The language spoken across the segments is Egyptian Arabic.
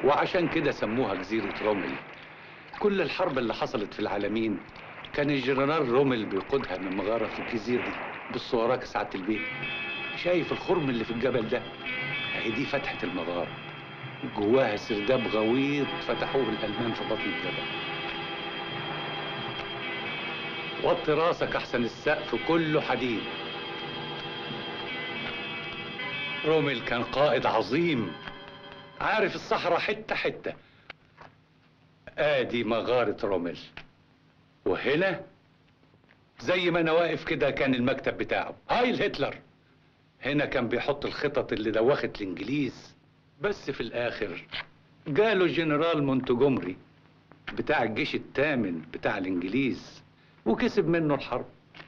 وعشان كده سموها جزيرة رومل كل الحرب اللي حصلت في العالمين كان الجنرال رومل بيقودها من مغارة في الجزيرة دي بص وراك سعادة البيت شايف الخرم اللي في الجبل ده اهي دي فتحة المغارة جواها سرداب غويط فتحوه الألمان في بطن الجبل وطي راسك أحسن السقف كله حديد رومل كان قائد عظيم عارف الصحراء حتة حتة ادي مغارة رومل وهنا زي ما انا واقف كده كان المكتب بتاعه هايل هتلر هنا كان بيحط الخطط اللي دوخت الانجليز بس في الاخر جاله الجنرال مونتجومري بتاع الجيش الثامن بتاع الانجليز وكسب منه الحرب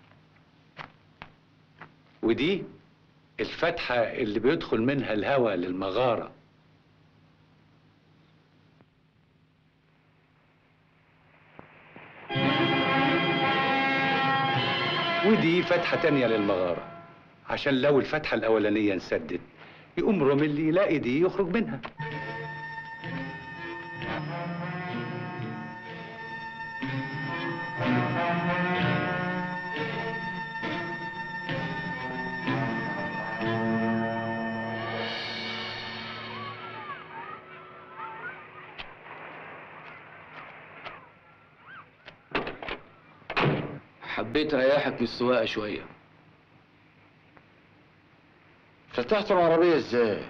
ودي الفتحة اللي بيدخل منها الهواء للمغارة ودي فتحة تانية للمغارة عشان لو الفتحة الأولانية انسدت يقوم روميلي يلاقي دي يخرج منها حبيت اريحك من السواقه شويه فتحت العربية ازاي؟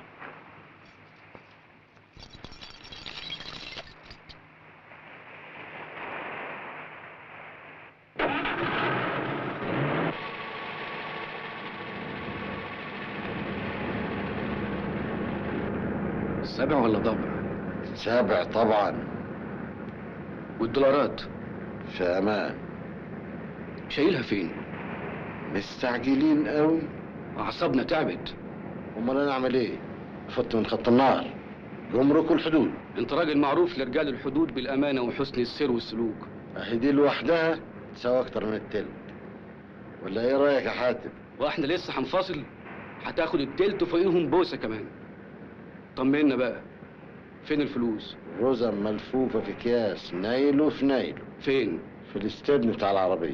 سبع ولا ضبع سابع طبعا والدولارات في امان شايلها فين مستعجلين قوي اعصابنا تعبت امال انا اعمل ايه؟ فت من خط النار جمرك والحدود انت راجل معروف لرجال الحدود بالامانه وحسن السير والسلوك اهي دي لوحدها تساوي اكتر من التلت ولا ايه رايك يا حاتم؟ واحنا لسه هنفاصل هتاخد التلت وفوقيهم بوسه كمان طمنا بقى فين الفلوس رزم ملفوفة في اكياس نايله في نايله فين في الاستبن بتاع العربية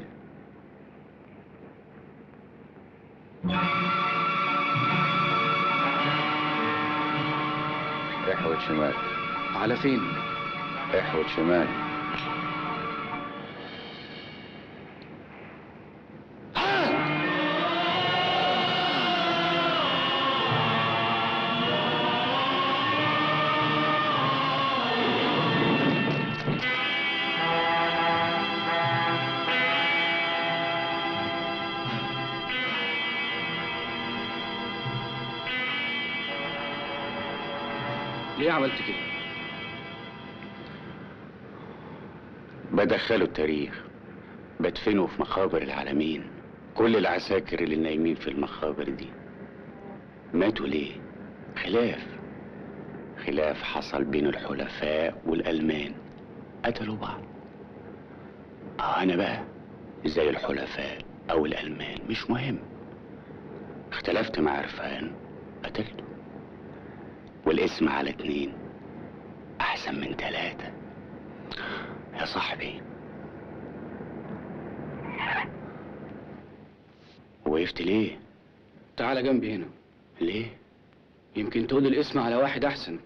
احود شمال على فين احود شمال ليه عملت كده بدخله التاريخ بدفنه في مقابر العالمين كل العساكر اللي نايمين في المقابر دي ماتوا ليه خلاف خلاف حصل بين الحلفاء والألمان قتلوا بعض اه انا بقى زي الحلفاء او الألمان مش مهم اختلفت مع عرفان قتلته والاسم على اتنين احسن من تلاتة يا صاحبي وقفت ليه تعالى جنبي هنا ليه يمكن تقول الاسم على واحد احسن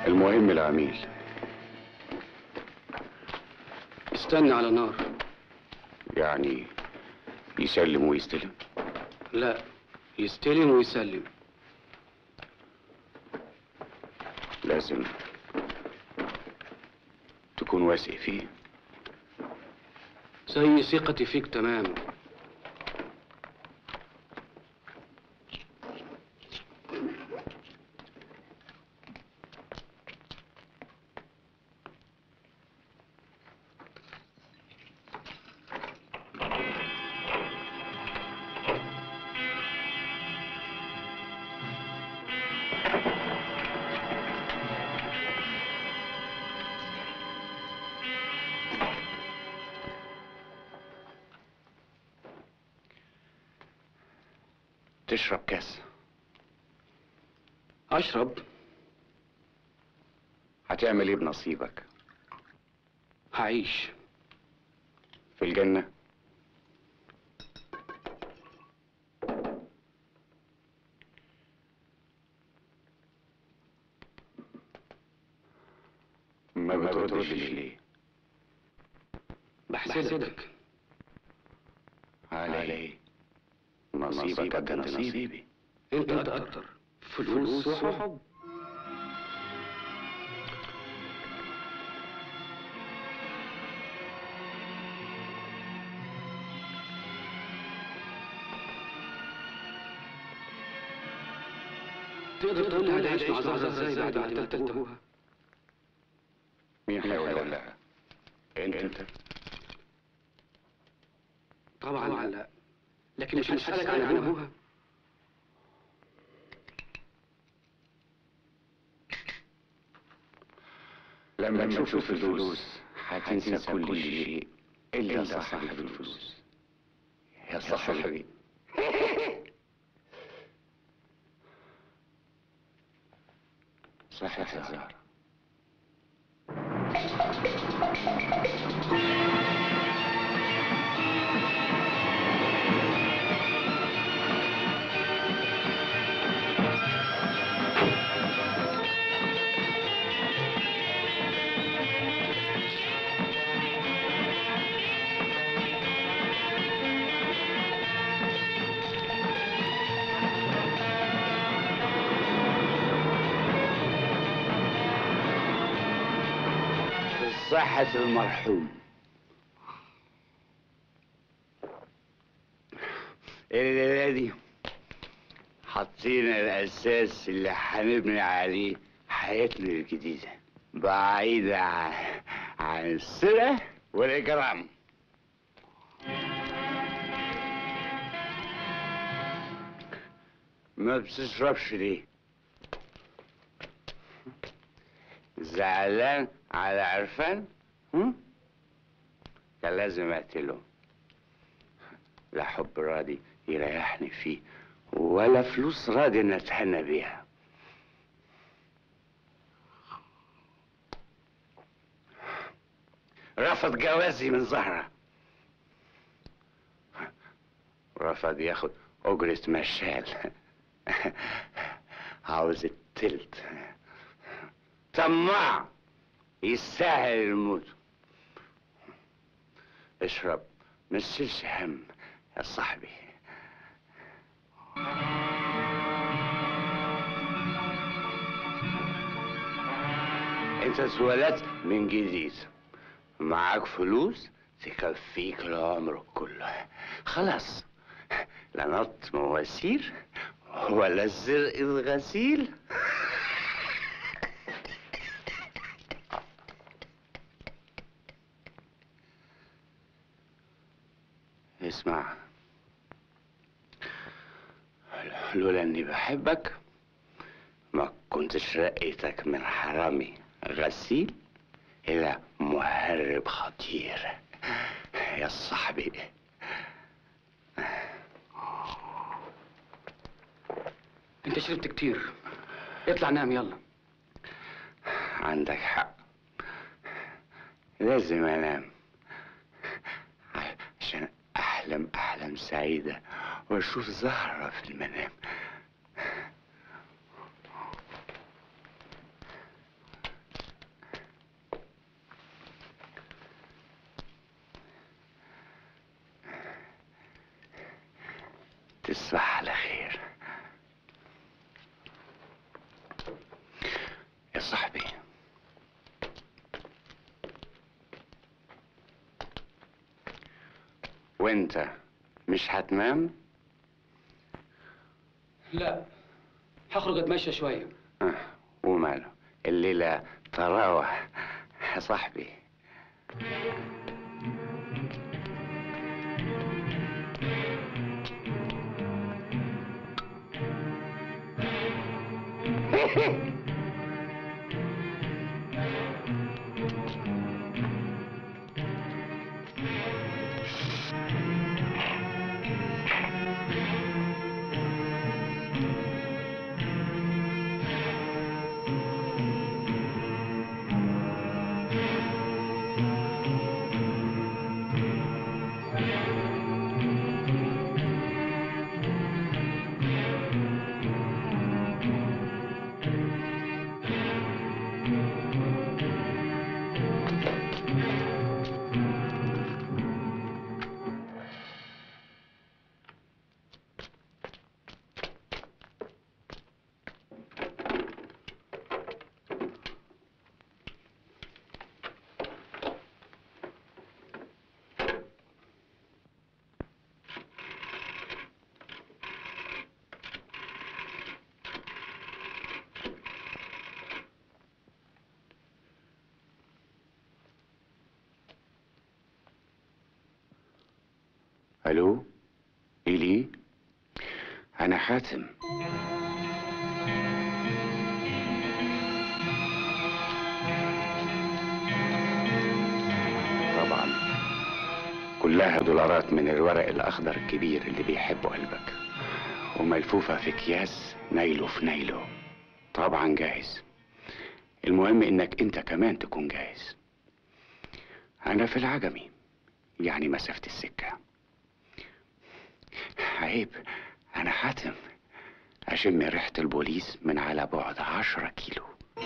المهم العميل استنى على نار يعني يسلم ويستلم لا يستلم ويسلم لازم تكون واثق فيه زي ثقتي فيك تمام تشرب كاس اشرب هتعمل ايه بنصيبك هعيش في الجنة ما بتردش ليه بحسدك على ايه نصيبك قد نصيبي انت اكتر فلوس وحب تقدر تقول لي هتعيش مع زهرة ازاي بعد ما قتلت ابوها مين هيقول لها انت انت طبعا لا لكن مش هسألك عن ابوها لما تشوف الفلوس هتنسى كل شيء الا صاحب الفلوس يا صاحبي صح يا زهرة صحة المرحوم الليلة دي حطينا الأساس اللي هنبني عليه حياتنا الجديدة بعيدة عن, عن السرقة والإجرام ما بتشربش ليه؟ زعلان على عرفان؟ هم؟ كان لازم اقتله لا حب راضي يريحني فيه ولا فلوس راضي نتهنى بيها رفض جوازي من زهرة رفض ياخد أجرة مشال عاوز التلت طماع يستاهل الموت اشرب ما تشيلش هم يا صاحبي انت اتولدت من جديد معاك فلوس تكفيك العمر كله خلاص لا نط مواسير ولا الزرق الغسيل اسمع لولا اني بحبك ما كنتش رقيتك من حرامي غسيل الى مهرب خطير يا صاحبي انت شربت كتير اطلع نام يلا عندك حق لازم انام عشان احلم احلام سعيده واشوف زهره في المنام تصبح على خير يا صاحبي وانت مش هتنام لا هخرج اتمشى شويه آه، وماله الليلة تراوح يا صاحبي الو ليلي انا حاتم طبعا كلها دولارات من الورق الاخضر الكبير اللي بيحبه قلبك وملفوفه في اكياس نايله في نايله طبعا جاهز المهم انك انت كمان تكون جاهز انا في العجمي يعني مسافه السكه عيب أنا حاتم أشم ريحة البوليس من على بعد عشرة كيلو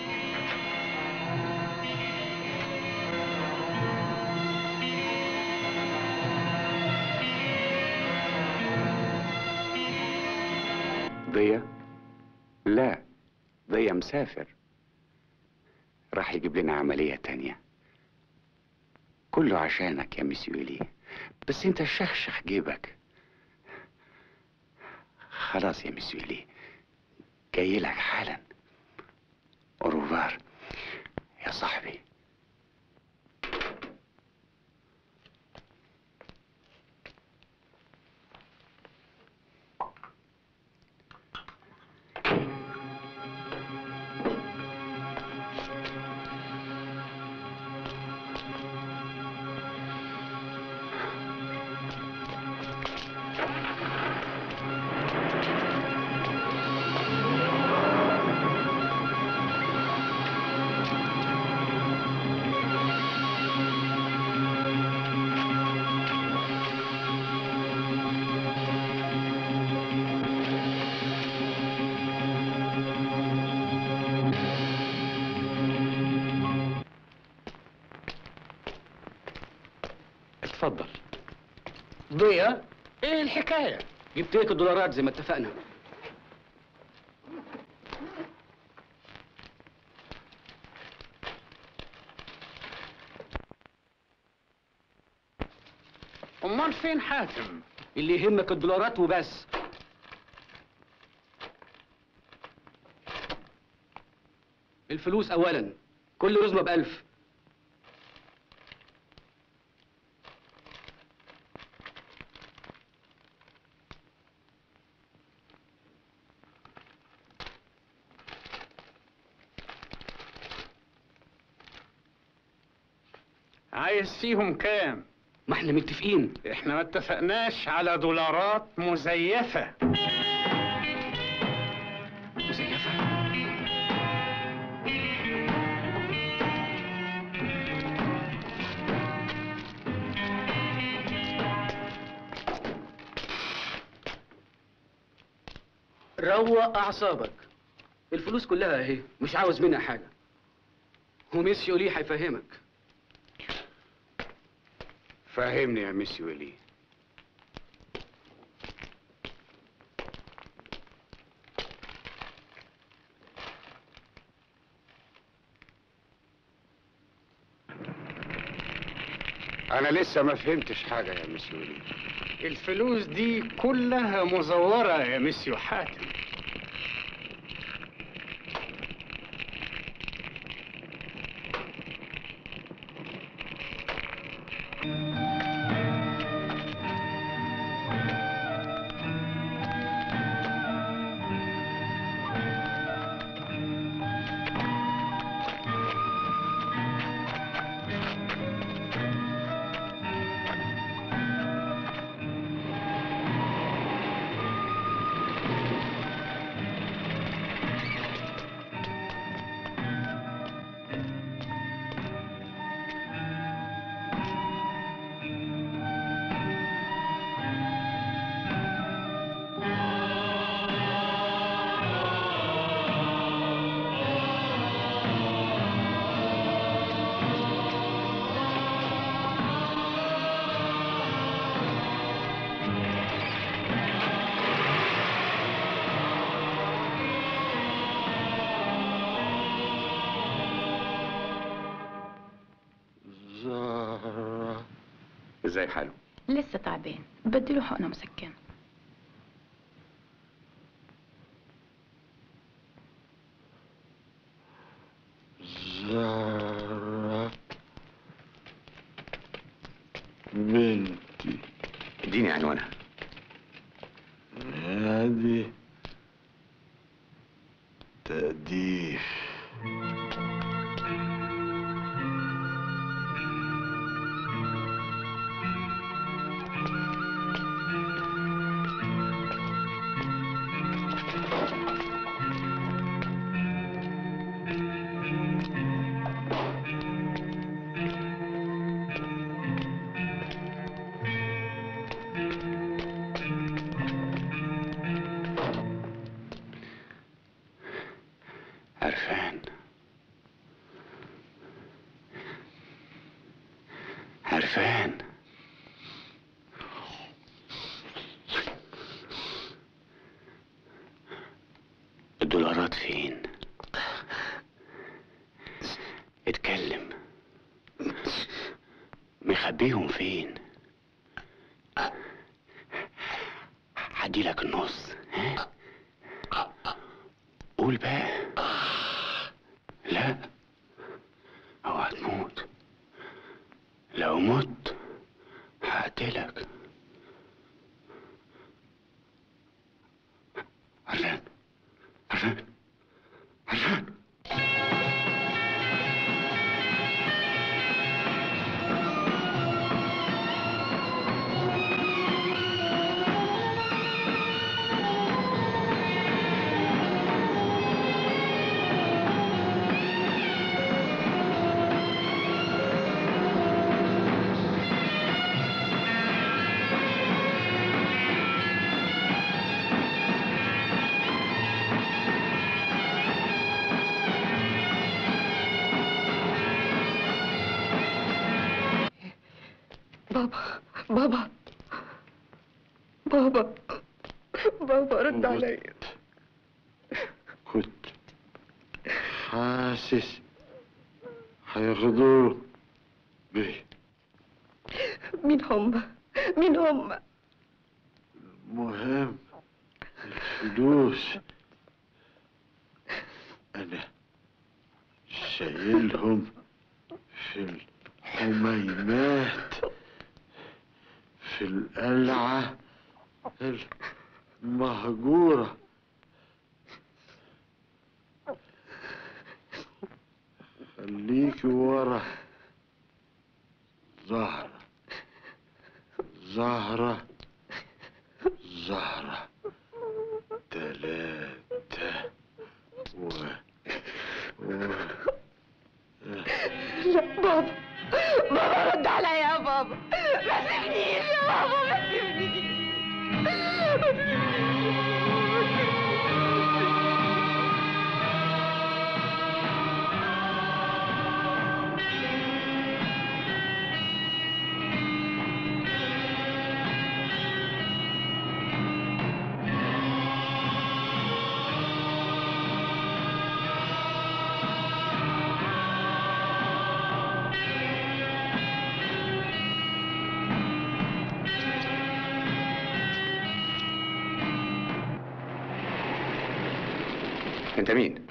ضيا لا ضيا مسافر راح يجيب لنا عملية تانية كله عشانك يا مسيولي بس انت شخشخ جيبك خلاص يا مسيولي جاي لك حالا اوروفار يا صاحبي اتفضل ضيا ايه الحكايه جبت لك الدولارات زي ما اتفقنا امال فين حاتم اللي يهمك الدولارات وبس الفلوس اولا كل رزمه بألف عايز فيهم كام ما احنا متفقين احنا ما اتفقناش على دولارات مزيفه مزيفه روق اعصابك الفلوس كلها اهي مش عاوز منها حاجه وميسيو ليه هيفهمك فهمني يا مسيولي انا لسه ما فهمتش حاجه يا مسيولي الفلوس دي كلها مزورة يا مسيو حاتم زهرة ازاي حاله لسه تعبان بديله حقنة مسكنة زهرة بنتي اديني عنوانها هذه تأديف عرفان عرفان الدولارات فين اتكلم مخبيهم فين هديلك النص ها قول بقى لا اوعى تموت لو مت هقتلك عرفان عرفان عرفان بابا بابا بابا بابا رد عليا كنت حاسس هياخدوه بيه مين هم مين هم المهم الفلوس أنا شايلهم في الحميمات في القلعة المهجورة خليكي ورا زهرة زهرة زهرة تلاتة و و لا بابا بابا رد عليا يا بابا ما تسيبنيش يا بابا ما تسيبنيش ما تسيبنيش انت مين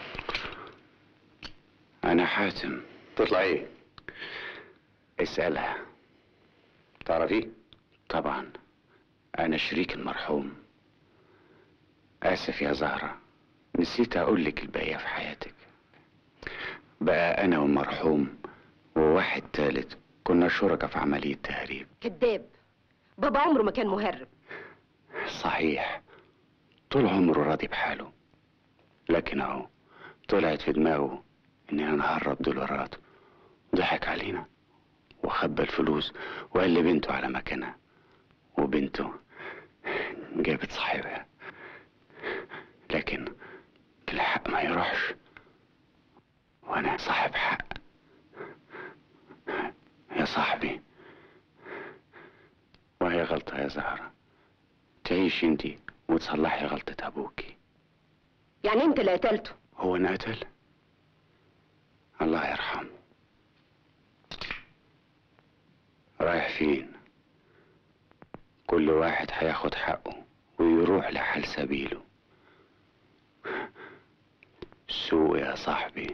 انا حاتم تطلع ايه اسألها تعرفيه طبعا انا شريك المرحوم اسف يا زهرة نسيت اقول لك الباقية في حياتك بقى انا والمرحوم وواحد تالت كنا شركاء في عملية تهريب كذاب بابا عمره ما كان مهرب صحيح طول عمره راضي بحاله لكن اهو طلعت في دماغه اننا نهرب دولارات ضحك علينا وخبى الفلوس وقال لبنته على مكانها وبنته جابت صاحبها لكن الحق ما يروحش وانا صاحب حق يا صاحبي وهي غلطة يا زهرة تعيش انتي وتصلحي غلطة ابوكي يعني انت اللي قتلته هو انا قتل الله يرحمه رايح فين كل واحد هياخد حقه ويروح لحال سبيله سوق يا صاحبي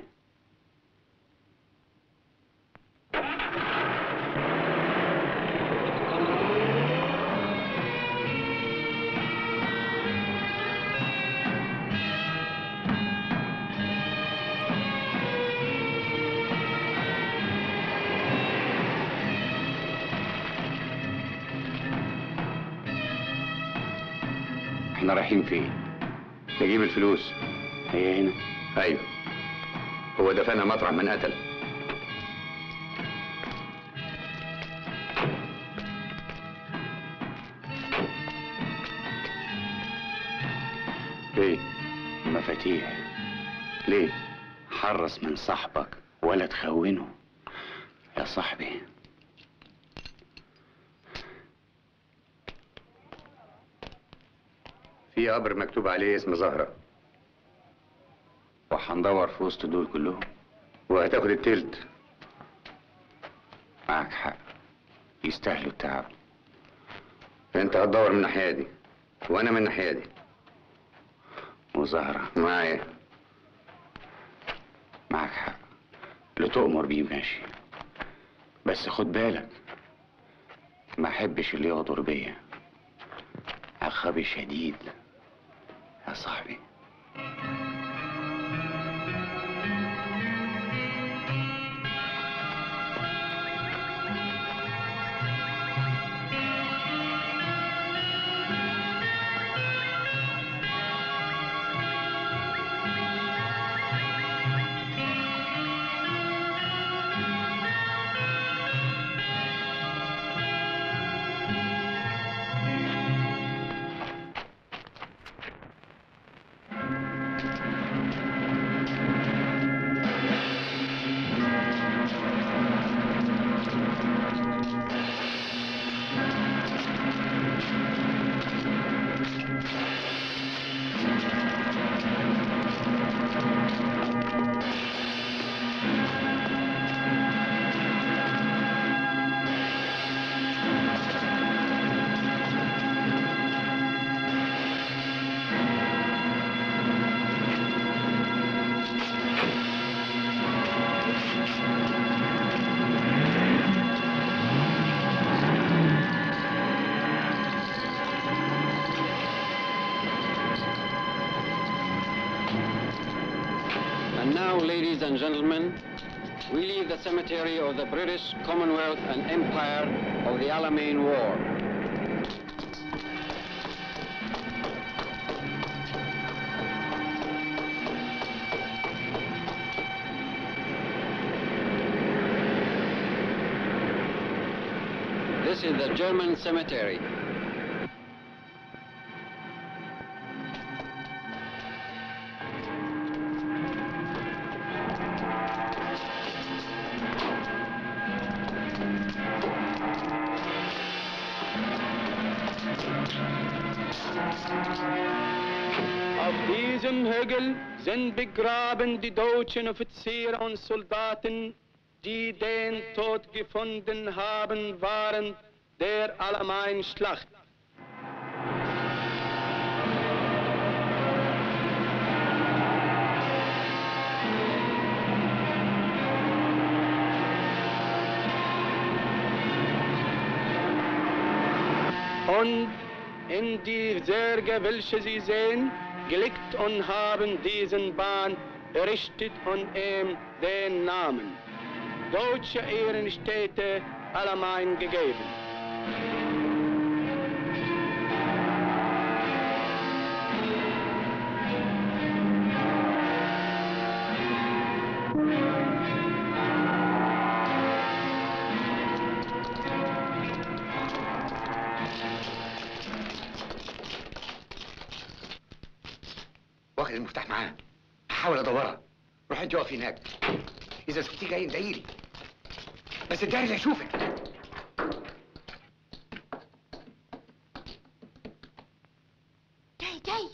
احنا رايحين فين نجيب الفلوس هي هنا ايوه هو دفنها مطرح من قتل ايه مفاتيح ليه حرص من صاحبك ولا تخونه يا صاحبي في قبر مكتوب عليه اسم زهرة وهندور في وسط دول كلهم وهتاخد التلت معك حق يستاهلوا التعب انت هتدور من الناحية دي وانا من الناحية دي وزهرة معايا معك حق اللي تؤمر بيه ماشي بس خد بالك ما احبش اللي يغدر بيا عقابي شديد يا صاحبي And now, ladies and gentlemen, we leave the cemetery of the British Commonwealth and Empire of the Alamein War. This is the German cemetery. Auf diesem Hügel sind begraben die deutschen Offiziere und Soldaten, die den Tod gefunden haben während der Alamein-Schlacht. Und in die Särge, welche sie sehen, gelegt und haben diesen Bahn errichtet und ihm den Namen. Deutsche Ehrenstädte allgemein gegeben. واخد المفتاح معاه هحاول ادورها روح انت اقفي هناك اذا شفتيه جاي ادعيلي بس الداري اللي هيشوفك جاي جاي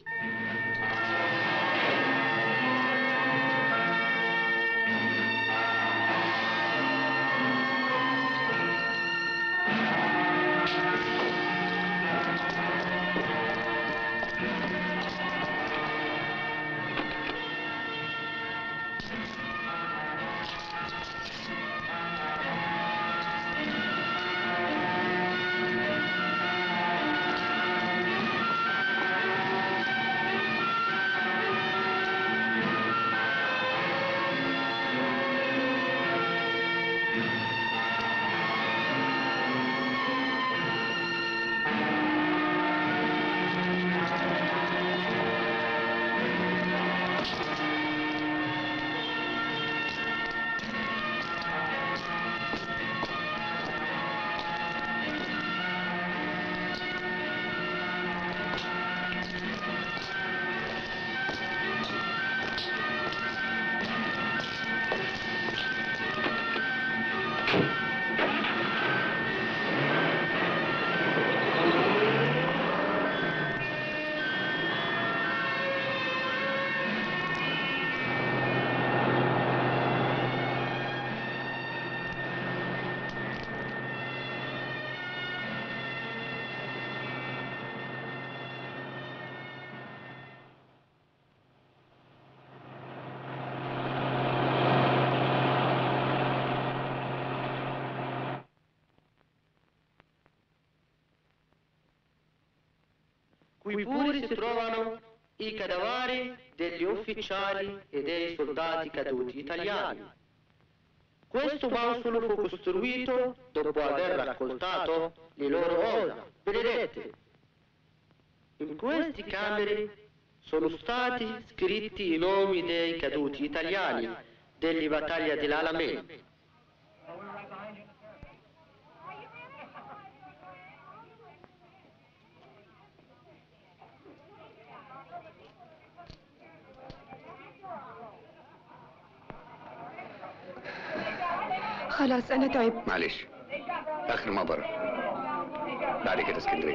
Qui pure si trovano i cadaveri degli ufficiali e dei soldati caduti italiani. Questo mausoleo fu costruito dopo aver raccoltato le loro ossa, vedete? In queste camere sono stati scritti i nomi dei caduti italiani delle battaglie dell'Alamein. خلاص أنا تعبت معلش اخر مبره بعد كده اسكندريه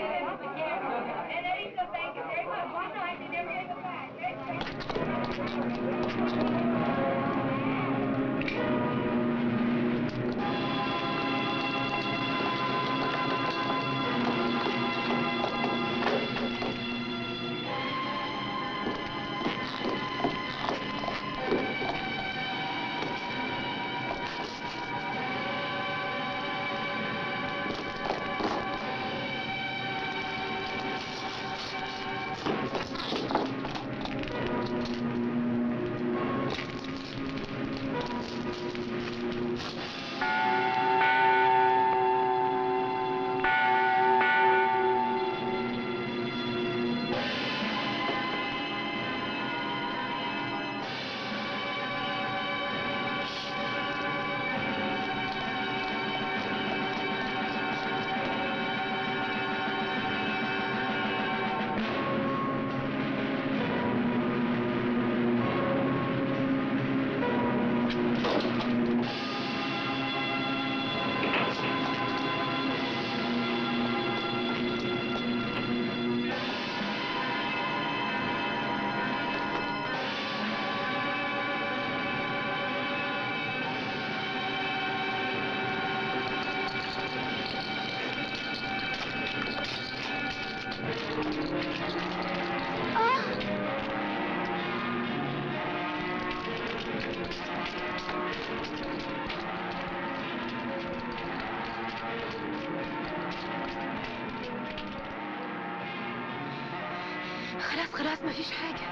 خلاص خلاص مفيش حاجة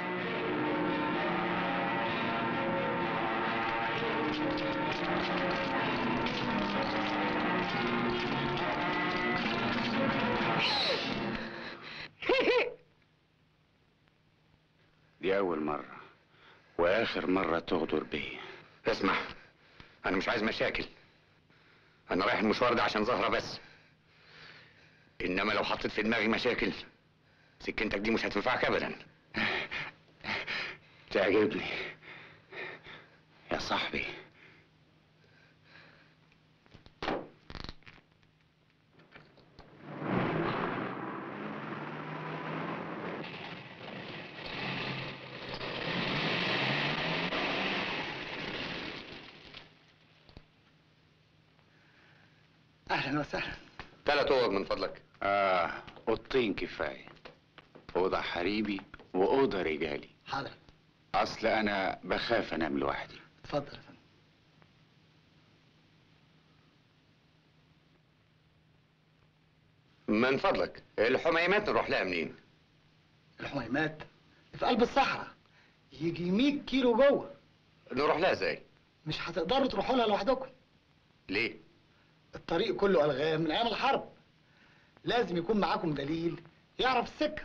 دي أول مرة وآخر مرة تغدر بي اسمع انا مش عايز مشاكل انا رايح المشوار ده عشان زهرة بس انما لو حطيت في دماغي مشاكل سكنتك دي مش هتنفعك ابدا تعجبني يا صاحبي اهلا وسهلا ثلاث اوض من فضلك آه أوضتين كفاية أوضة حريمي وأوضة رجالي حاضر أصل أنا بخاف أنام لوحدي اتفضل يا فندم من فضلك الحميمات نروح لها منين الحميمات في قلب الصحراء يجي 100 كيلو جوه نروح لها ازاي مش هتقدروا تروحوا لها لوحدكم ليه الطريق كله الغام من ايام الحرب لازم يكون معاكم دليل يعرف السكه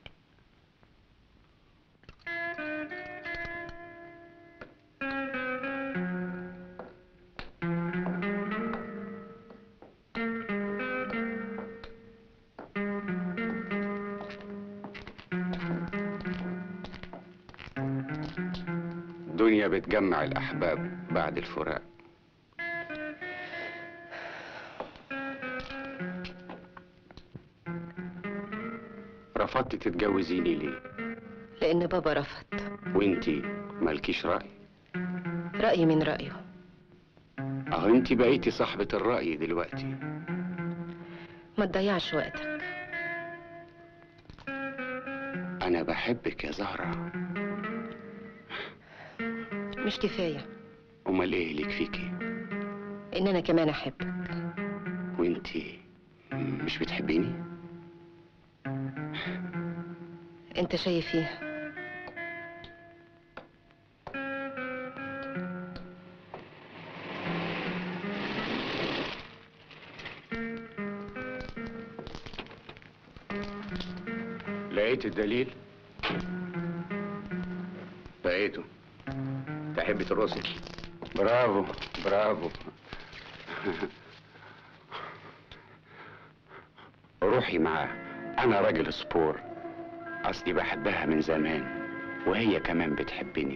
دنيا بتجمع الأحباب بعد الفراق رفضت تتجوزيني ليه لأن بابا رفض وانتي مالكيش رأي رأيي من رأيه اهو انتي بقيتي صاحبة الرأي دلوقتي ما تضيعش وقتك انا بحبك يا زهرة مش كفاية امال ايه ليك فيكي إن أنا كمان أحبك وانتي مش بتحبيني أنت شايف إيه لقيت الدليل لقيته تحب ترقصي برافو برافو روحي معاه انا راجل سبور اصلي بحبها من زمان وهي كمان بتحبني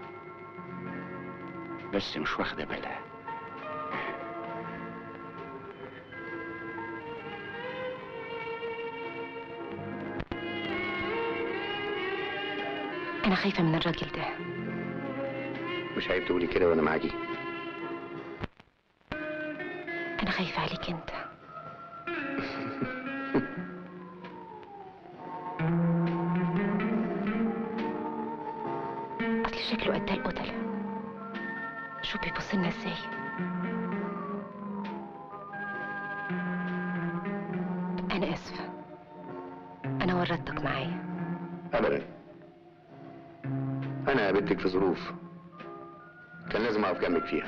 بس مش واخده بالها أنا خايفة من الراجل ده مش عيب تقولي كده وانا معاكي أنا خايفة عليك أنت أصل شكله قد القتلة شوف بيبص لنا ازاي أنا آسفة أنا ورطتك معايا ابدا انا قابلتك في ظروف كان لازم اقف جنبك فيها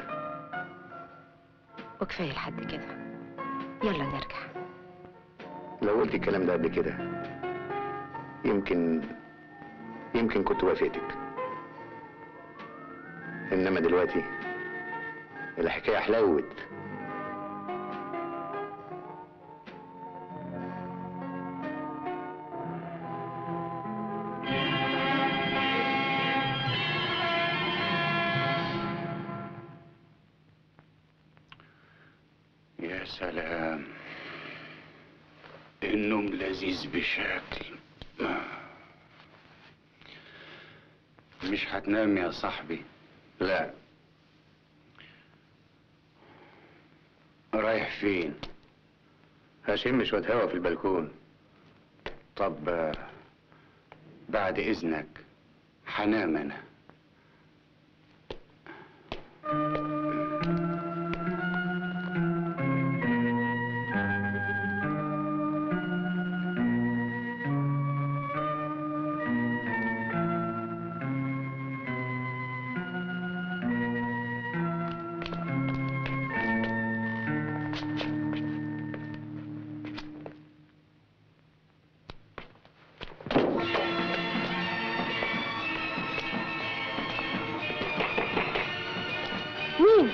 وكفاية لحد كده يلا نرجع لو قلت الكلام ده قبل كده يمكن يمكن كنت وافقتك انما دلوقتي الحكايه حلوت يا سلام النوم لذيذ بشكل مش هتنام يا صاحبي لا رايح فين هشم شويه هوا في البلكون طب آه، بعد اذنك هنام انا مين؟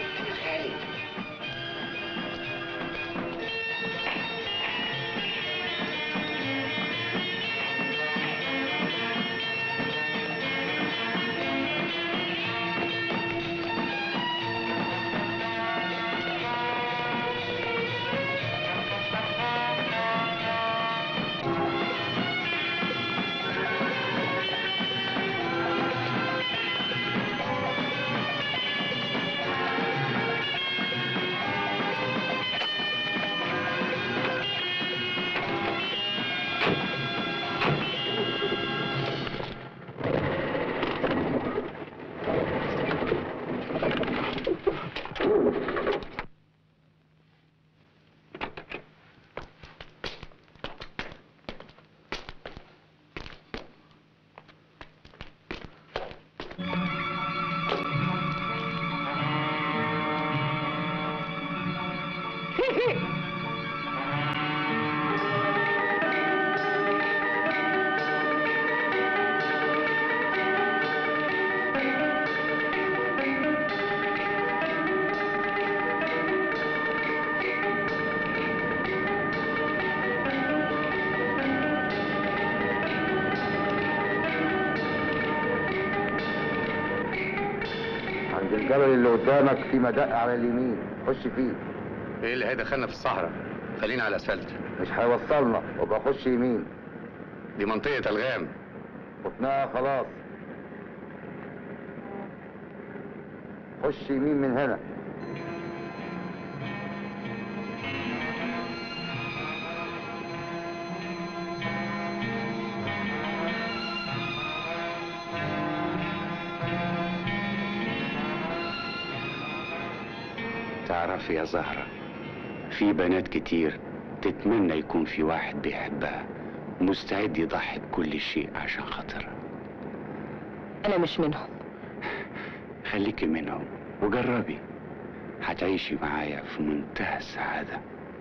عند الجبل اللي قدامك في مدق على اليمين خش فيه ايه اللي هيدخلنا في الصحراء خلينا على الاسفلت مش هيوصلنا وابقى خش يمين دي منطقه الغام فتناها خلاص خش يمين من هنا تعرف يا زهرة في بنات كتير تتمنى يكون في واحد بيحبها مستعد يضحي بكل شيء عشان خاطرها أنا مش منهم خليكي منهم وجربي هتعيشي معايا في منتهى السعادة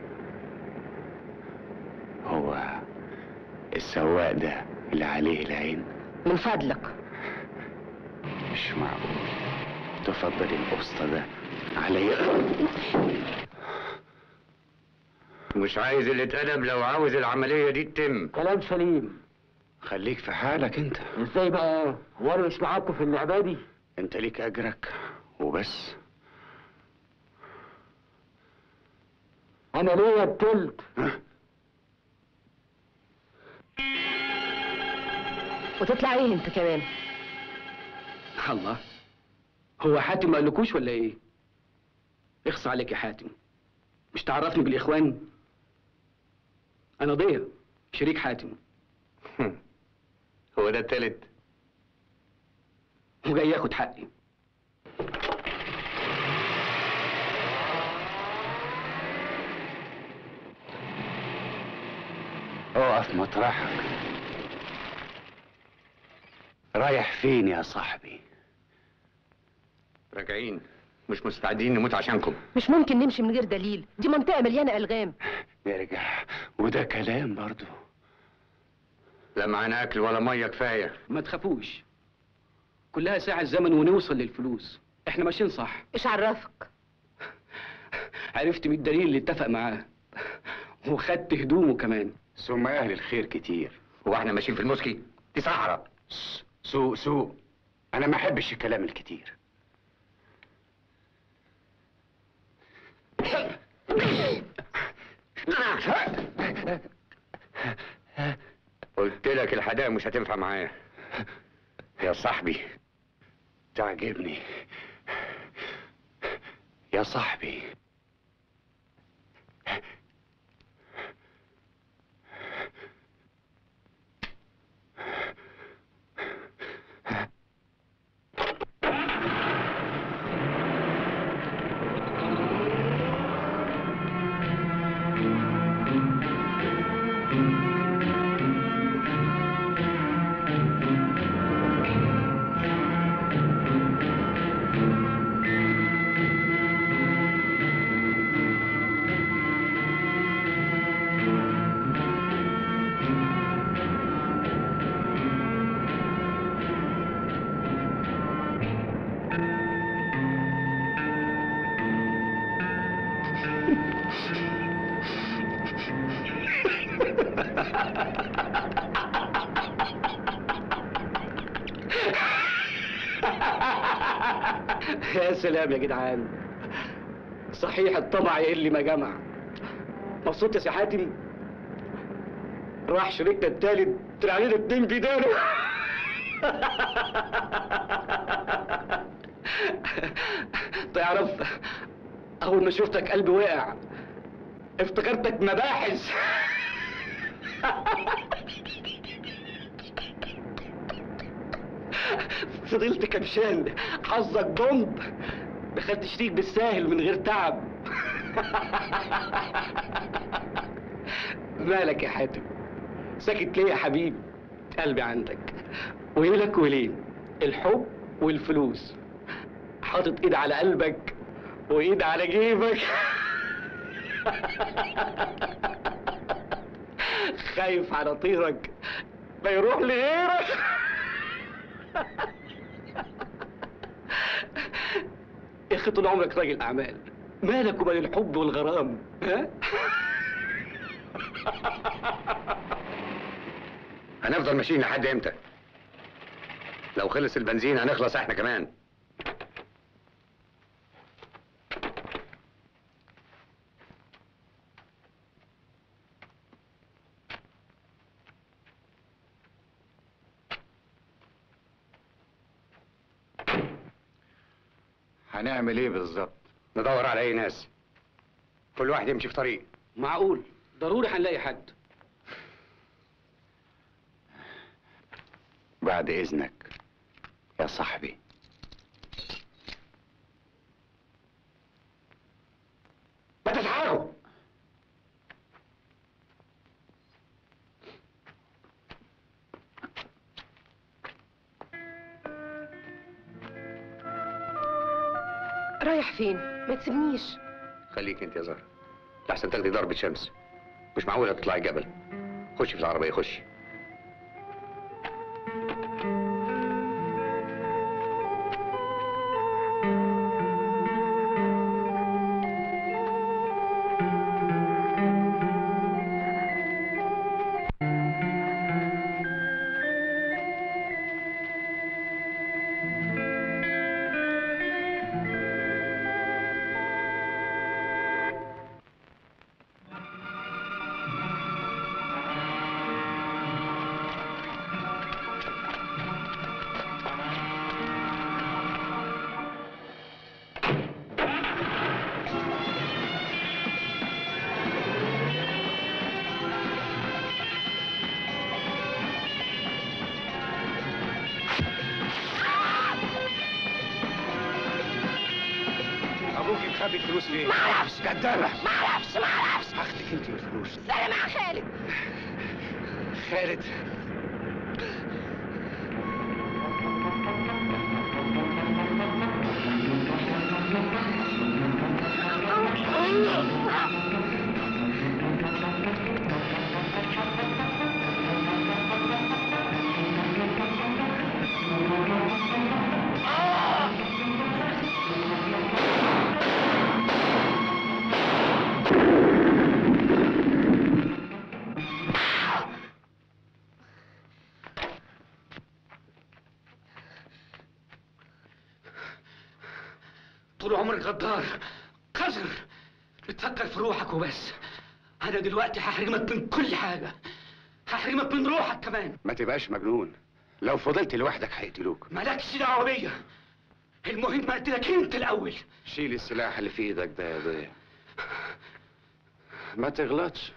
هو السواق ده اللي عليه العين من فضلك مش معقول تفضل القسط ده عليا مش عايز اللي اتقلب لو عاوز العمليه دي تتم كلام سليم خليك في حالك انت ازاي بقى هو انا مش معاكم في اللعبه دي انت ليك اجرك وبس انا ليا التلت وتطلع ايه انت كمان الله هو حاتم ما قالكوش ولا ايه اخص عليك يا حاتم مش تعرفني بالاخوان انا ضيا شريك حاتم هو ده التالت وجاي ياخد حقي اقف مطرحك رايح فين يا صاحبي راجعين مش مستعدين نموت عشانكم مش ممكن نمشي من غير دليل دي منطقة مليانة ألغام نرجع وده كلام برضو لا معانا اكل ولا ميه كفايه ما تخافوش كلها ساعة زمن ونوصل للفلوس احنا ماشيين صح ايش عرفك عرفت من الدليل اللي اتفق معاه وخدت هدومه كمان ثم اهل الخير كتير هو احنا ماشيين في المسكي دي صحراء سوق سوق انا ما احبش الكلام الكتير قلت لك الحدائق مش هتنفع معايا يا صاحبي تعجبني يا صاحبي يا سلام يا جدعان صحيح الطمع يقل ما جمع مبسوط يا سي حاتم راح شريكنا التالت طلع علينا اتنين بداله تعرف اول ما شفتك قلبي وقع افتكرتك مباحث فضلت كبشان حظك بومب دخلت شريك بالساهل من غير تعب مالك يا حاتم ساكت ليه يا حبيبي قلبي عندك ويلك ولين الحب والفلوس حاطط ايد على قلبك وايد على جيبك خايف على طيرك ما يروح لغيرك يا اخي طول عمرك راجل اعمال مالك وبين الحب والغرام ها هنفضل ماشيين لحد امتى؟ لو خلص البنزين هنخلص احنا كمان هنعمل ايه بالظبط ندور على اي ناس كل واحد يمشي في طريق معقول ضروري هنلاقي حد بعد اذنك يا صاحبي ما تتعاروا رايح فين؟ ما تسيبنيش خليك انت يا زهر لحسن تاخدي ضربة شمس مش معقولة تطلعي جبل خشي في العربية خشي ابوك مخبي الفلوس ليه؟ معرفش. كدابة معرفش معرفش هاخدك انت والفلوس سلام مع خالد خالد طول عمرك غدار قذر بتفكر في روحك وبس انا دلوقتي هحرمك من كل حاجه هحرمك من روحك كمان ما تبقاش مجنون لو فضلت لوحدك هيقتلوك مالكش دعوه بيا المهم اقتلك انت الاول شيل السلاح اللي في ايدك ده يا ضياء ما تغلطش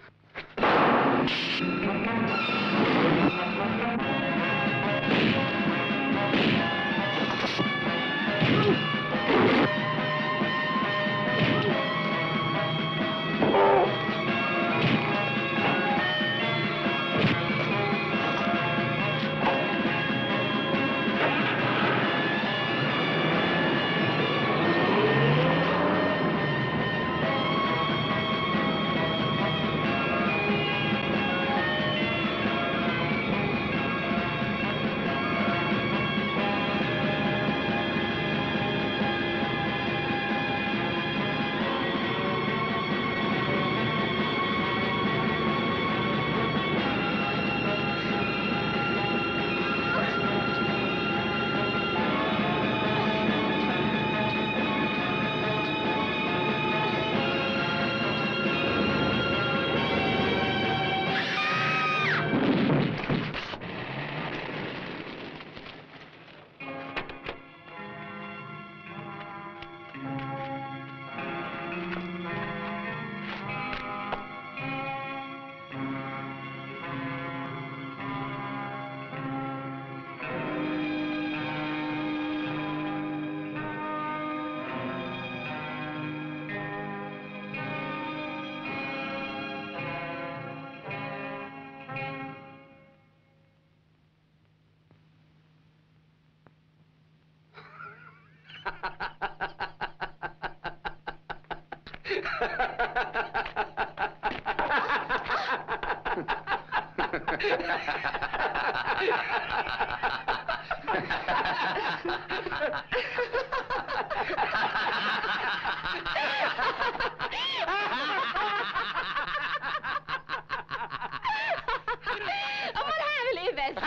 امال هعمل ايه بس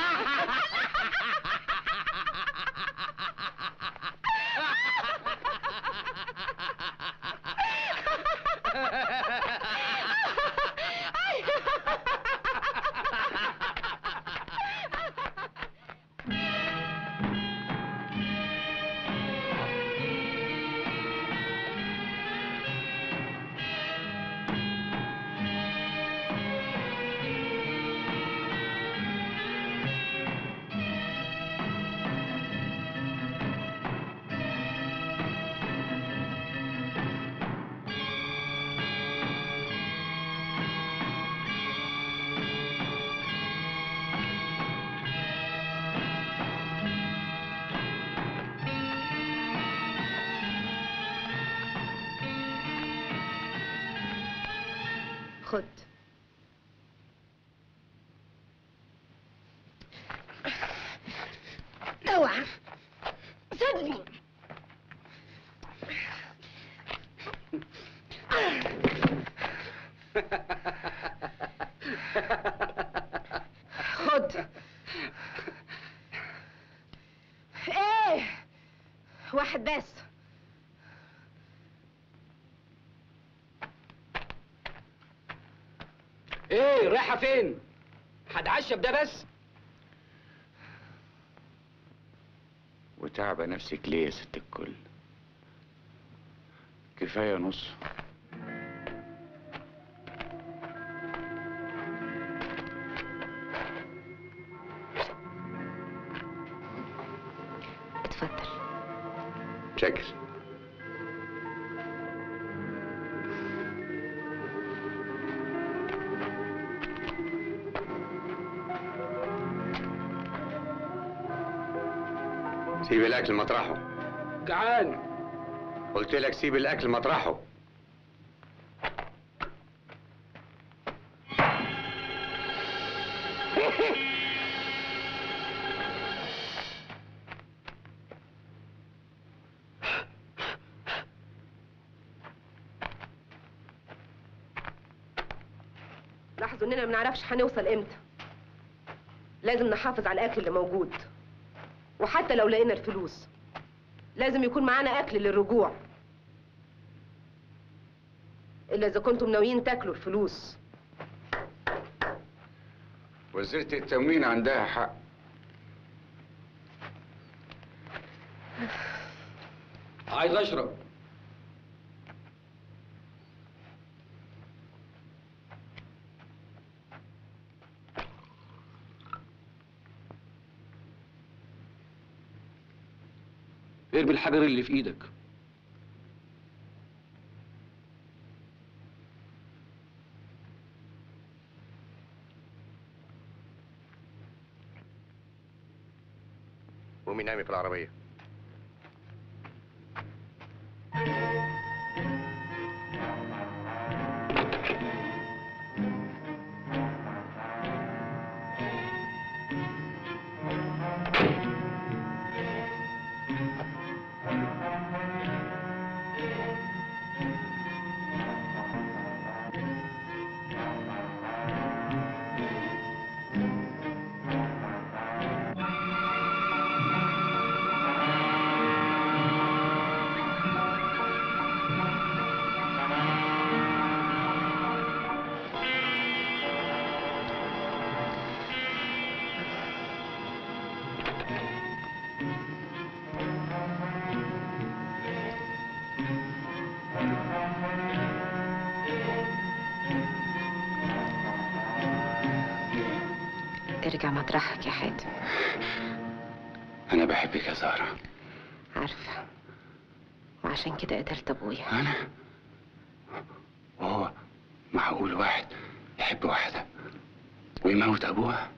خد اوعى سيبني خد ايه واحد بس ايه رايحه فين هتعشى بده بس وتعب نفسك ليه يا ست الكل كفايه نص اتفضل شكل سيب الاكل مطرحه جعان قلت لك سيب الاكل مطرحه لاحظوا اننا ما نعرفش هنوصل امتى لازم نحافظ على الاكل اللي موجود وحتى لو لقينا الفلوس لازم يكون معانا اكل للرجوع الا اذا كنتم ناويين تاكلوا الفلوس وزيرة التموين عندها حق عايز اشرب ارمي الحجر اللي في ايدك قومي نامي في العربيه ارجع مطرحك يا حاتم انا بحبك يا زهره عارفة وعشان كده قتلت ابويا انا وهو معقول واحد يحب واحده ويموت ابوها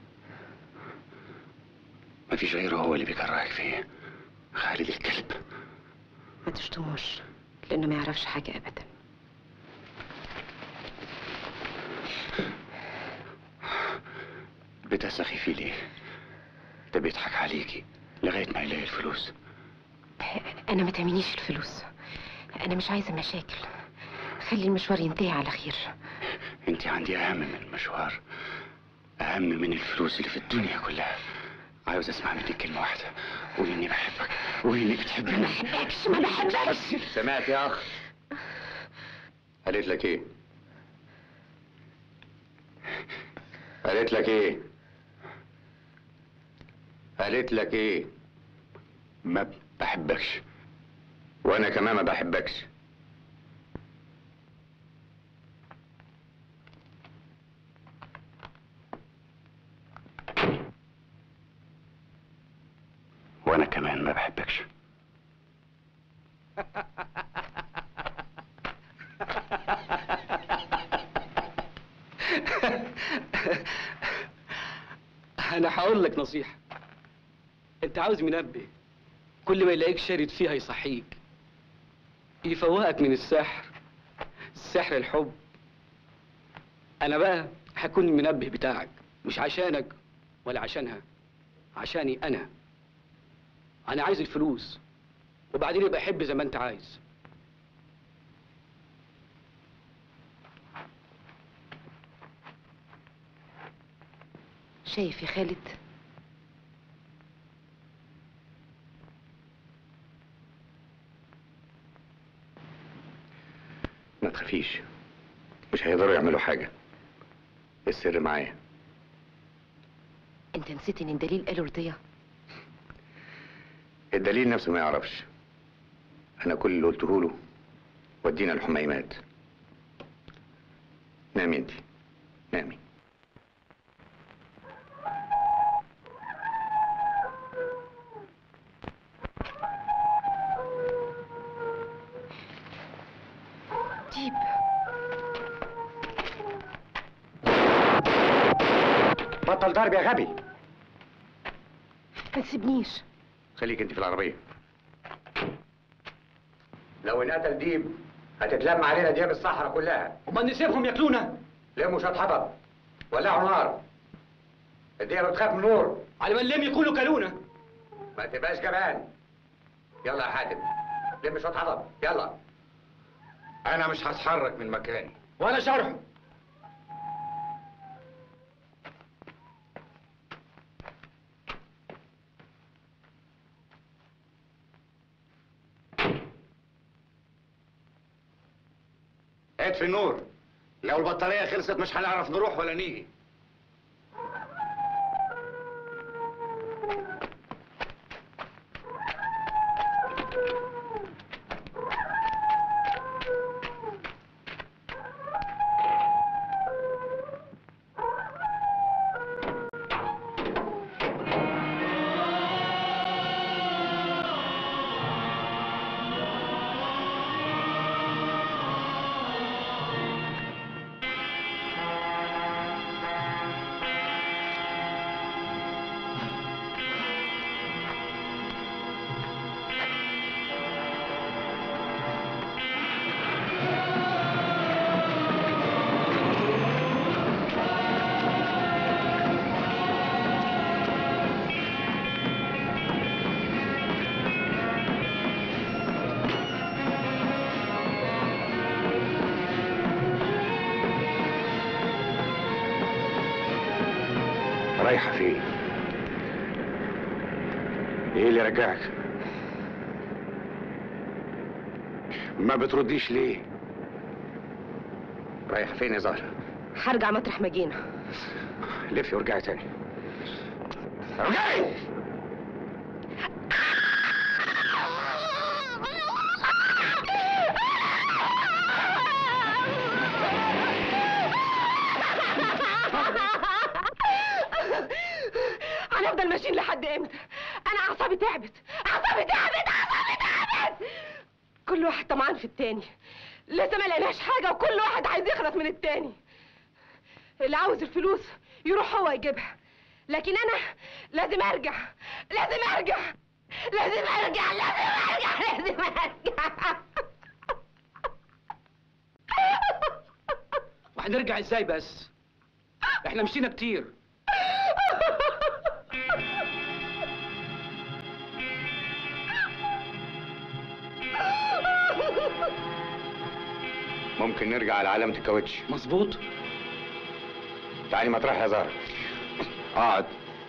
مفيش غيره هو اللي بيكرهك فيا خالد الكلب ما تشتموش لانه ما يعرفش حاجة ابدا بتثقي فيه ليه؟ ده بيضحك عليكي لغاية ما يلاقي الفلوس انا ما تهمنيش الفلوس انا مش عايزه مشاكل خلي المشوار ينتهي على خير انت عندي اهم من المشوار اهم من الفلوس اللي في الدنيا كلها عاوز اسمع منك كلمة واحدة قولي اني بحبك قولي انك بتحبني ما بحبكش ما بحبكش سمعت يا اخ قالت لك ايه قالت لك ايه قالت لك ايه ما بحبكش وانا كمان ما بحبكش وانا كمان ما بحبكش انا هقول لك نصيحه انت عاوز منبه كل ما يلاقيك شارد فيها يصحيك يفوقك من السحر سحر الحب انا بقى هكون المنبه بتاعك مش عشانك ولا عشانها عشاني انا انا عايز الفلوس وبعدين يبقى حب زي ما انت عايز شايف يا خالد ما تخافيش مش هيقدروا يعملوا حاجة السر معايا انت نسيت ان الدليل قاله رضية الدليل نفسه ما يعرفش انا كل اللي قلته له ودينا الحميمات نامي انت نامي جيب بطل ضرب يا غبي ما تسيبنيش خليك انت في العربية لو انقتل ديب هتتلم علينا دياب الصحراء كلها امال نسيبهم ياكلونا لموا شوية حطب ولعوا نار الدياب بتخاف من نور على ما نلم يكونوا كلونا ما تبقاش جبان يلا يا حاتم لم شوية حطب يلا انا مش هتحرك من مكاني وانا شرحه اطفي النور لو البطارية خلصت مش هنعرف نروح ولا نيجي رايحة فين؟ ايه اللي رجعك؟ ما بترديش ليه؟ رايحة فين يا زهرة؟ هرجع مطرح ما جينا لفي وارجعي تاني ارجعي هنفضل ماشيين لحد امتى انا اعصابي تعبت اعصابي تعبت اعصابي تعبت كل واحد طمعان في التاني لسه ما لقيناش حاجه وكل واحد عايز يخلص من التاني اللي عاوز الفلوس يروح هو يجيبها لكن انا لازم ارجع لازم ارجع لازم ارجع لازم ارجع لازم ارجع وهنرجع ازاي بس احنا مشينا كتير ممكن نرجع على علامة الكاوتش مظبوط تعالي مطرح يا زهرة اقعد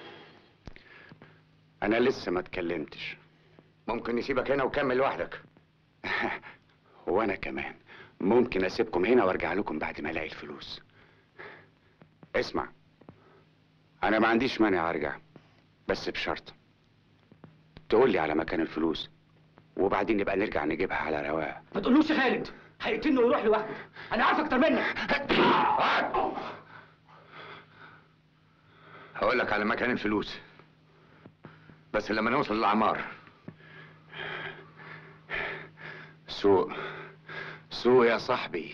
انا لسه ما اتكلمتش ممكن نسيبك هنا وكمل لوحدك وانا كمان ممكن اسيبكم هنا وارجع لكم بعد ما الاقي الفلوس اسمع انا ما عنديش مانع ارجع بس بشرط تقول لي على مكان الفلوس وبعدين نبقى نرجع نجيبها على رواق ما تقولوش يا خالد هيقتلني ويروح لوحده انا عارف اكتر منك هقول لك على مكان الفلوس بس لما نوصل للعمار سوق سوق يا صاحبي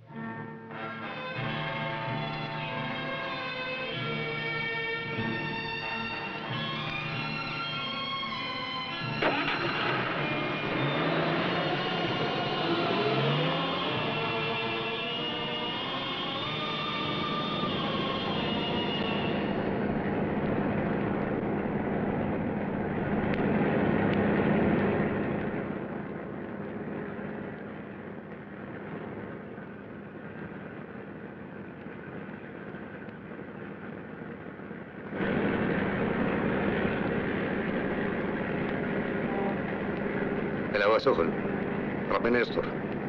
الهوا سخن ربنا يستر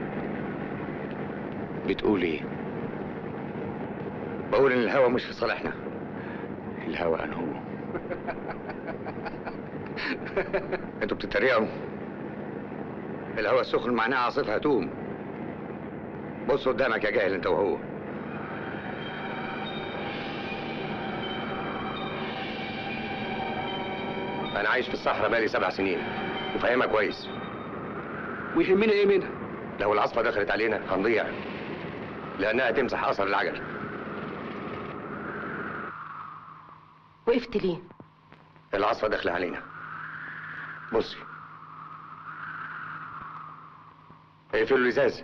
بتقول ايه بقول ان الهوا مش في صالحنا الهوا انهو انتوا بتتريقوا الهوا السخن معناه عاصفة هتقوم بص قدامك يا جاهل انت وهو انا عايش في الصحراء بقالي سبع سنين وفاهمها كويس ويهمنا ايه منها لو العاصفة دخلت علينا هنضيع لانها تمسح اثر العجل وقفت ليه؟ العاصفة داخلة علينا بصي اقفلوا الازاز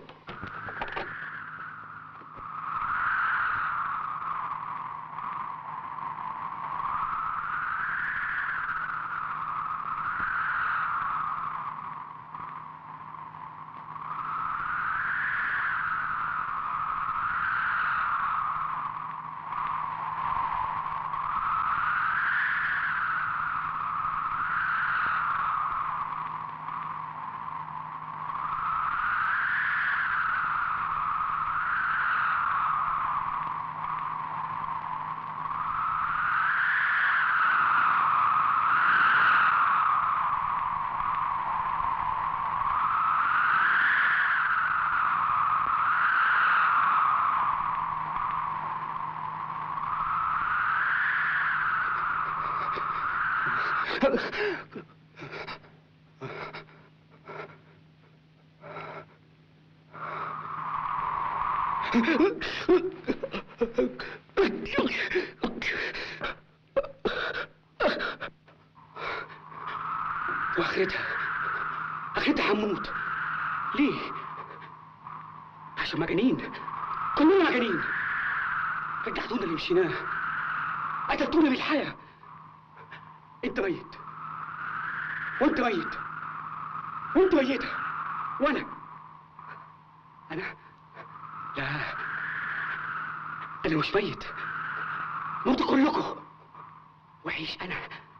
واخرتها اخرتها هموت ليه عشان مجانين كلنا مجانين رجعتونا اللي مشيناه قتلتونا بالحياة انت ميت وانت ميت وانت ميتة وانا انا لا انا مش ميت موتوا كلكم وعيش انا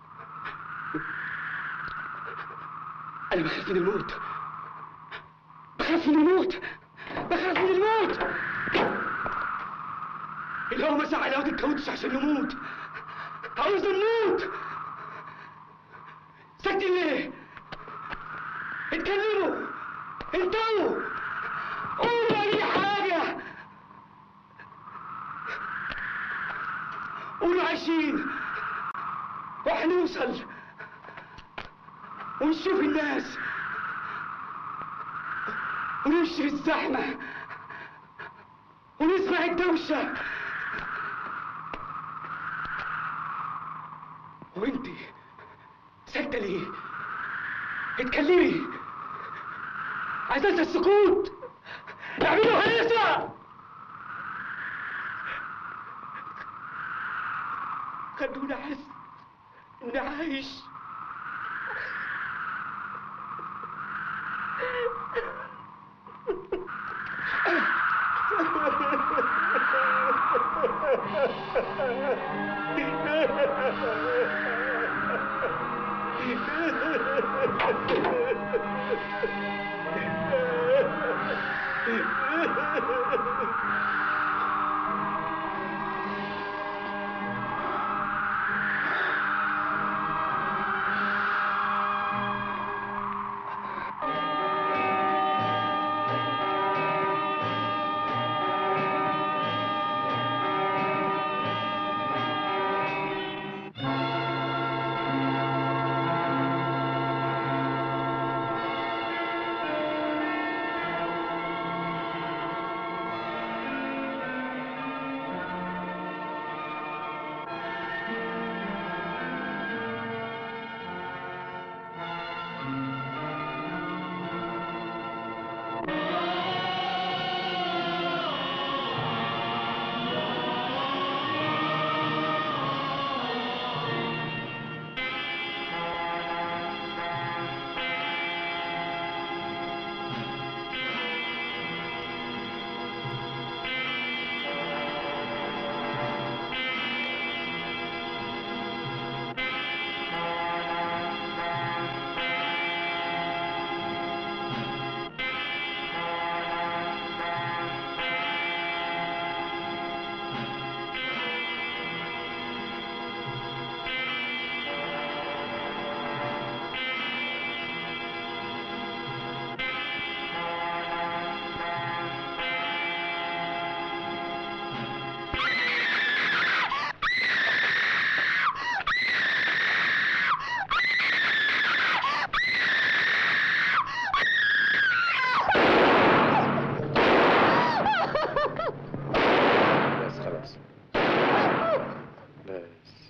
انا بخاف من الموت بخاف من الموت بخاف من الموت اللي هو مسح على واد الكاوتش عشان يموت عاوز نموت ساكتين ليه؟ اتكلموا انتوا قولوا اي حاجة قولوا عايشين وهنوصل ونشوف الناس ونمشي في الزحمة ونسمع الدوشة وانتي ساكتة ليه؟ اتكلمي عايزة السكوت اعملوا هيصة خلوني احس اني عايش بس خلاص بس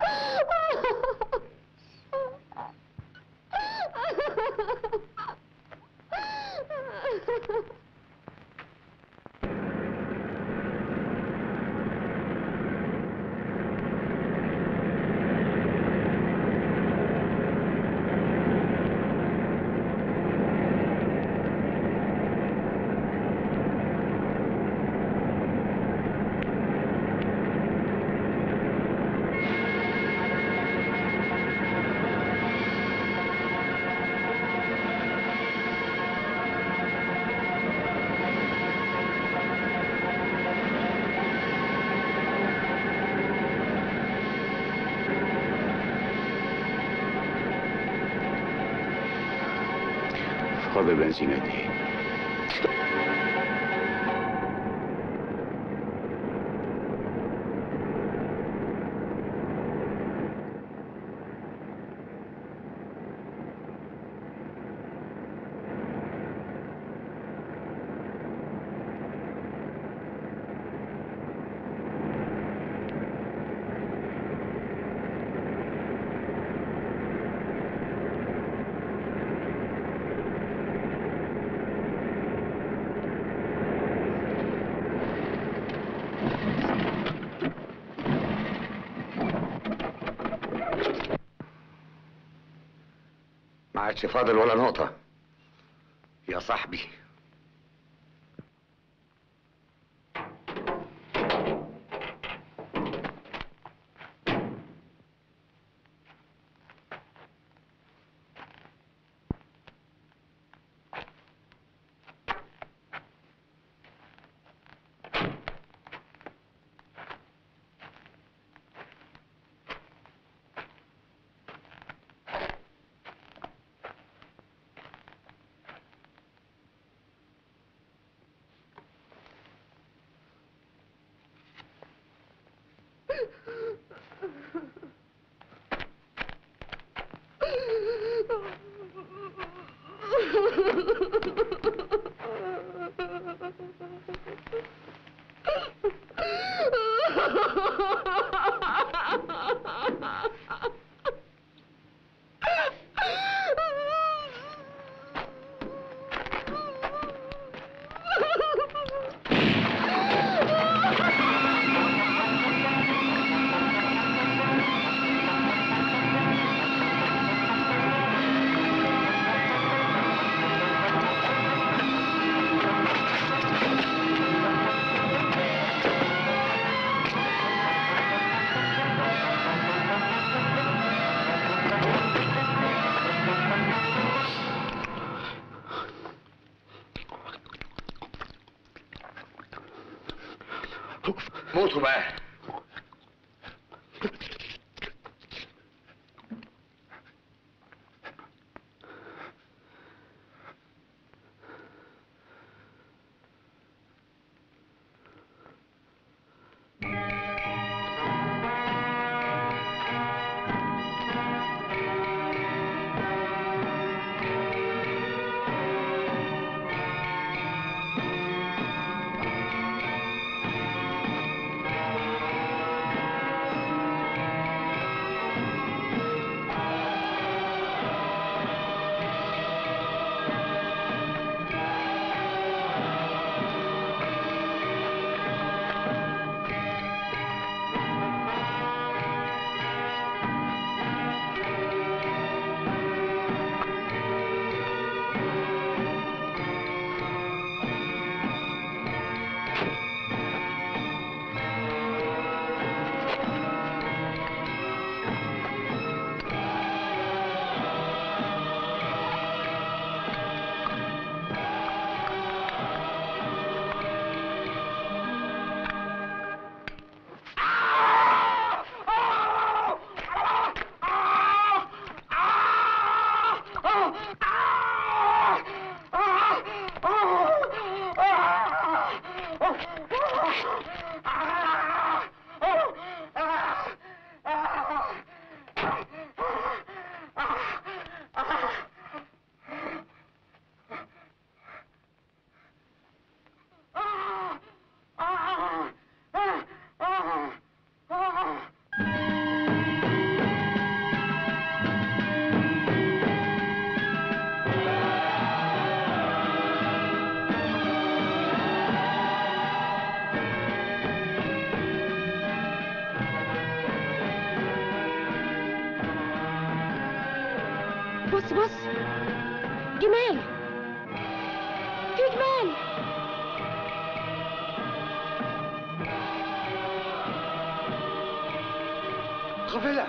خد البنزينة دي ما عادش فاضل ولا نقطة يا صاحبي موتوا بقى بص بص جمال في جمال قافلة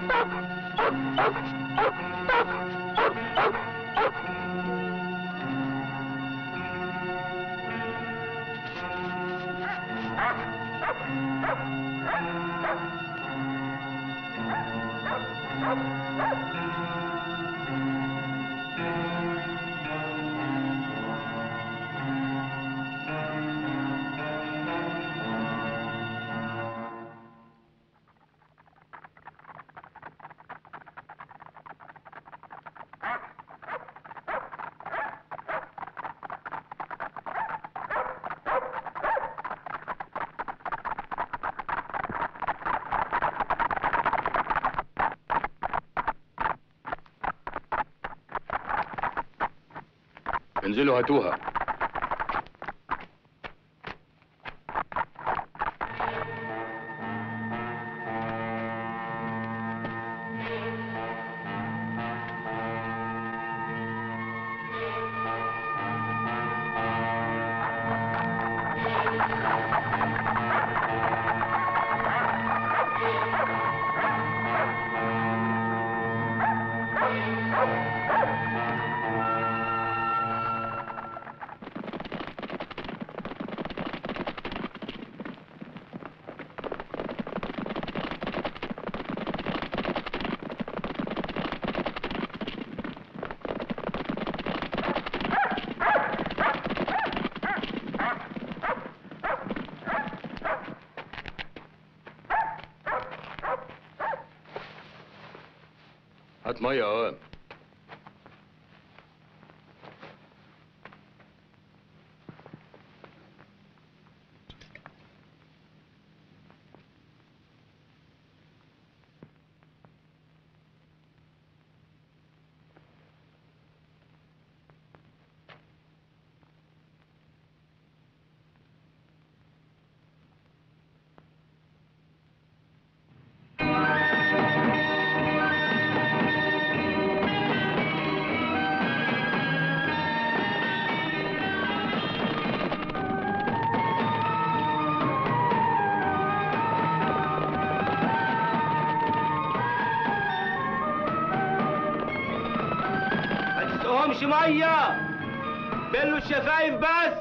انزلوا هاتوها هات ميه يا وام ما تسقهمش ميه بلوا الشفايف بس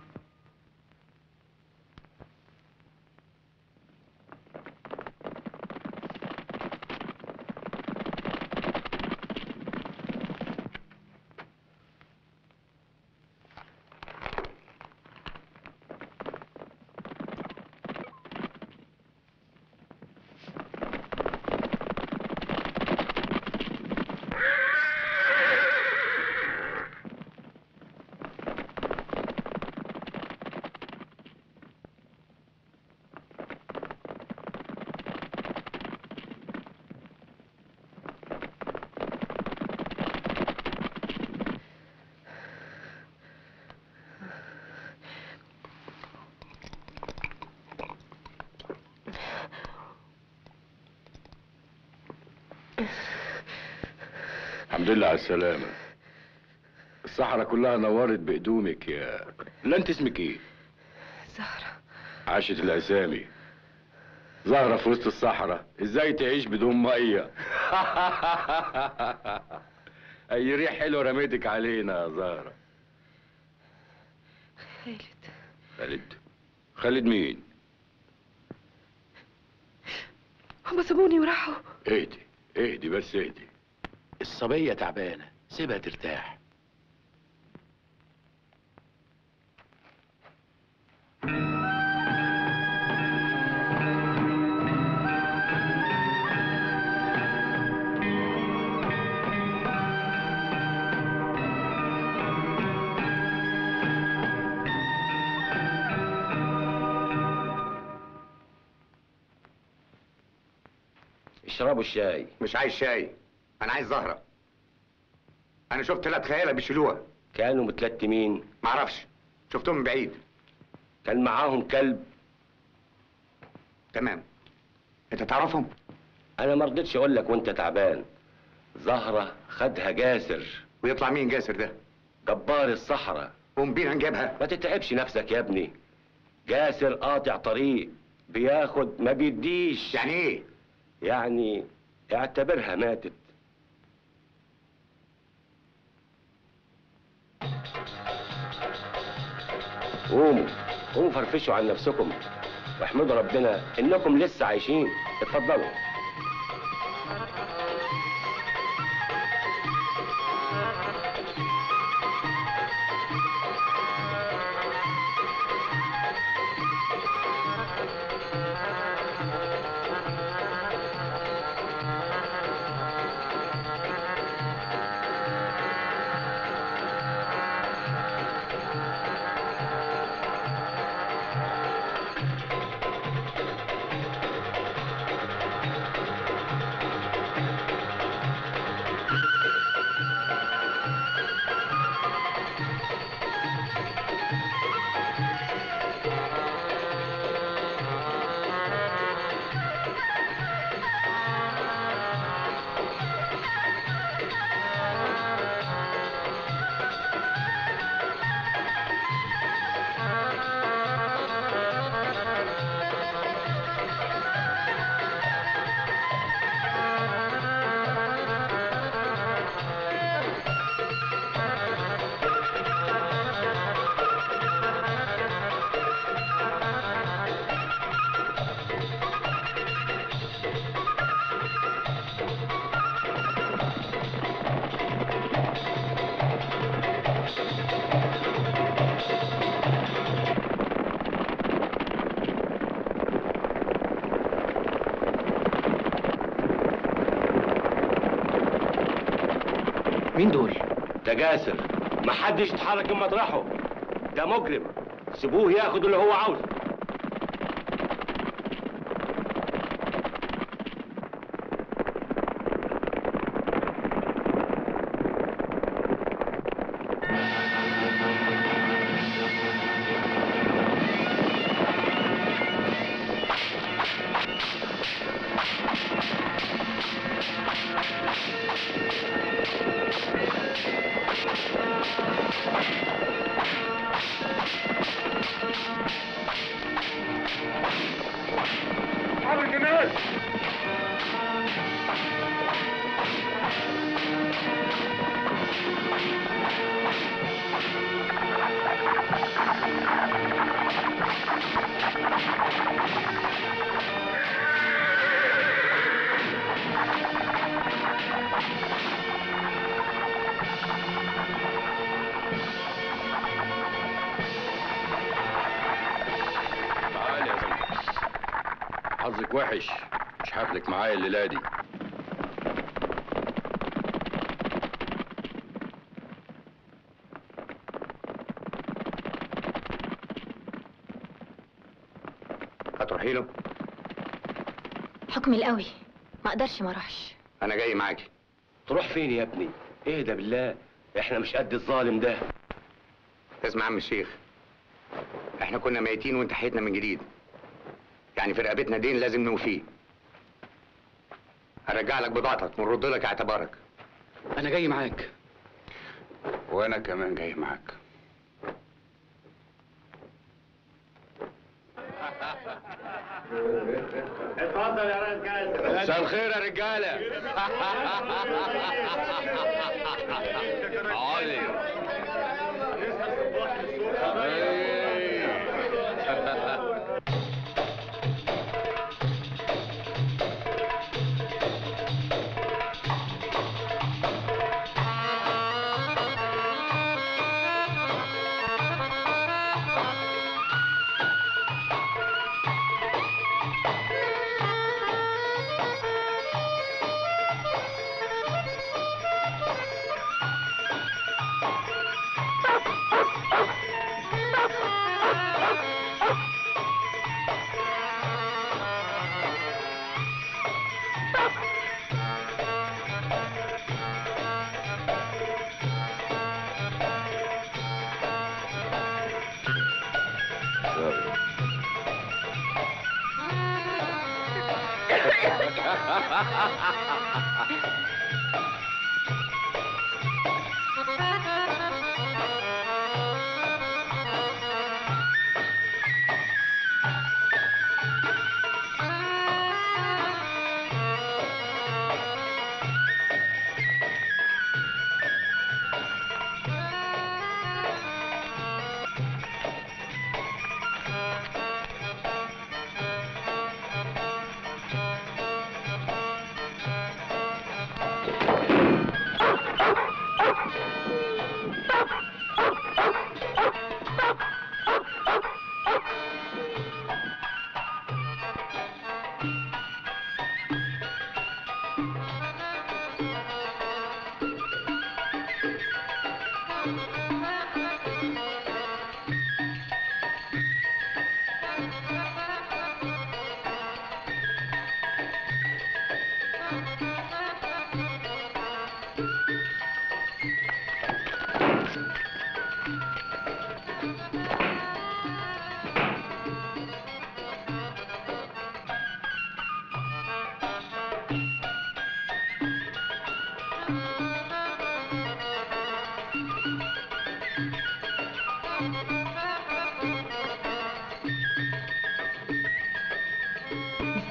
الحمد لله على السلامة الصحراء كلها نورت بقدومك يا لا انت اسمك ايه؟ زهرة عاشت الاسامي زهرة في وسط الصحراء ازاي تعيش بدون مية اي ريح حلو رميتك علينا يا زهرة خالد خالد خالد مين؟ هما سابوني وراحوا اهدي اهدي بس اهدي الصبية تعبانة سيبها ترتاح اشربوا الشاي مش عايز شاي انا عايز زهرة انا شفت ثلاث خيالة بيشيلوها كانوا متلتمين معرفش شفتهم من بعيد كان معاهم كلب تمام انت تعرفهم انا ما رضيتش اقول لك وانت تعبان زهرة خدها جاسر ويطلع مين جاسر ده جبار الصحراء قوم بينا نجيبها ما تتعبش نفسك يا ابني جاسر قاطع طريق بياخد ما بيديش يعني ايه يعني اعتبرها ماتت قوموا قوموا فرفشوا عن نفسكم واحمدوا ربنا انكم لسه عايشين اتفضلوا مين دول؟ ده جاسر محدش يتحرك من مطرحه ده مجرم سيبوه ياخد اللي هو عاوزه تعالي يا بنت حظك وحش مش هاخدك معايا الليله دي هتروحي له حكم القوي ما اقدرش ما اروحش انا جاي معاكي تروح فين يا ابني اهدى بالله احنا مش قد الظالم ده اسمع يا عم الشيخ احنا كنا ميتين وانت حيتنا من جديد يعني في رقبتنا دين لازم نوفيه هرجع لك بضاعتك ونرد لك اعتبارك انا جاي معاك وانا كمان جاي معاك اتفضل يا ريس جاسر مساء الخير يا رجاله علي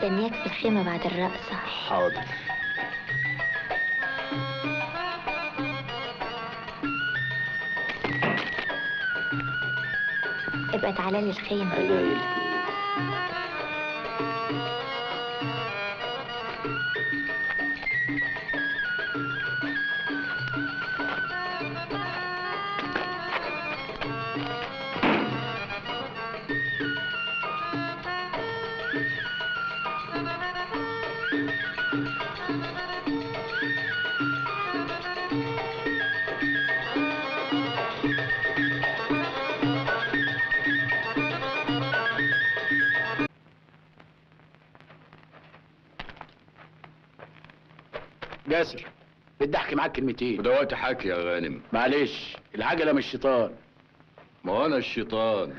مستنياك في الخيمة بعد الرقصة حاضر ابقى تعالى لي الخيمة جاسر بدي احكي معاك كلمتين وده وقت حكي يا غانم معلش العجله مش شيطان ما هو انا الشيطان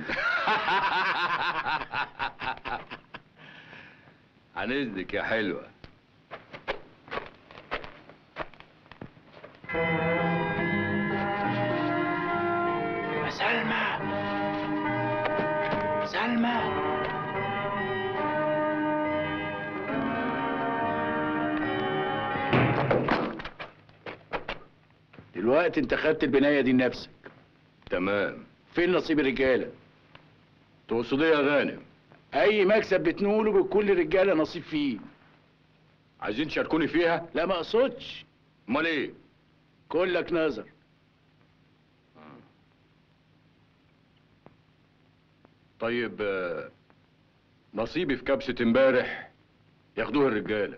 عن اذنك يا حلوه يا سلمى سلمى دلوقتي انت خدت البنايه دي لنفسك تمام فين نصيب الرجاله تقصد ايه يا غانم اي مكسب بتنوله بكل الرجاله نصيب فيه عايزين تشاركوني فيها لا ما اقصدش امال ايه كلك نظر طيب آه، نصيبي في كبسة امبارح ياخدوها الرجالة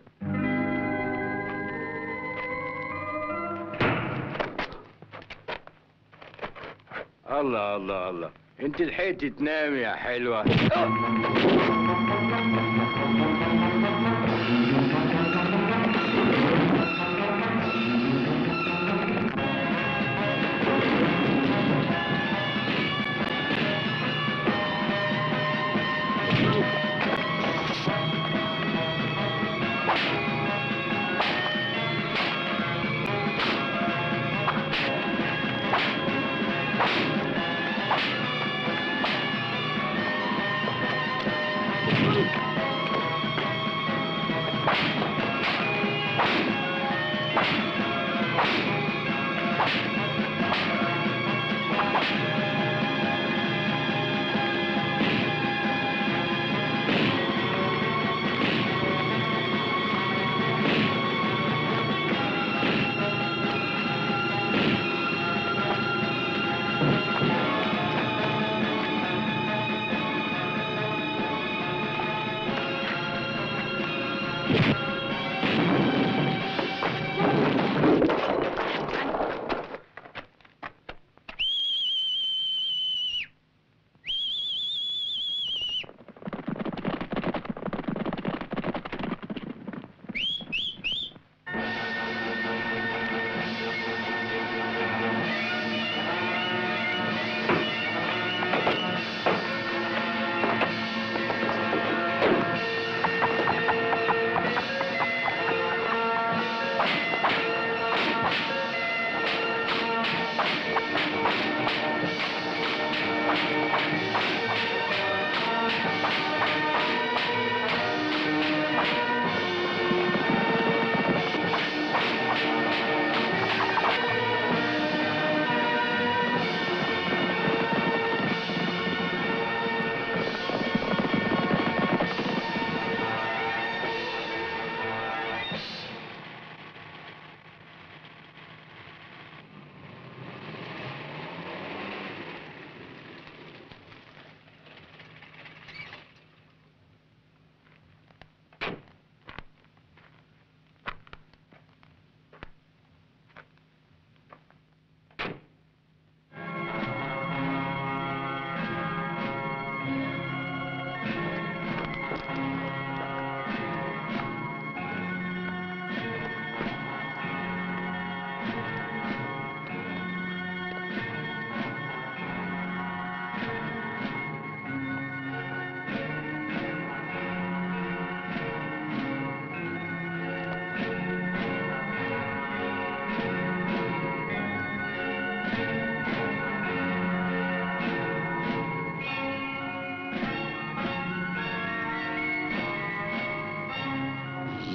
الله الله الله انت لحقت تنام يا حلوه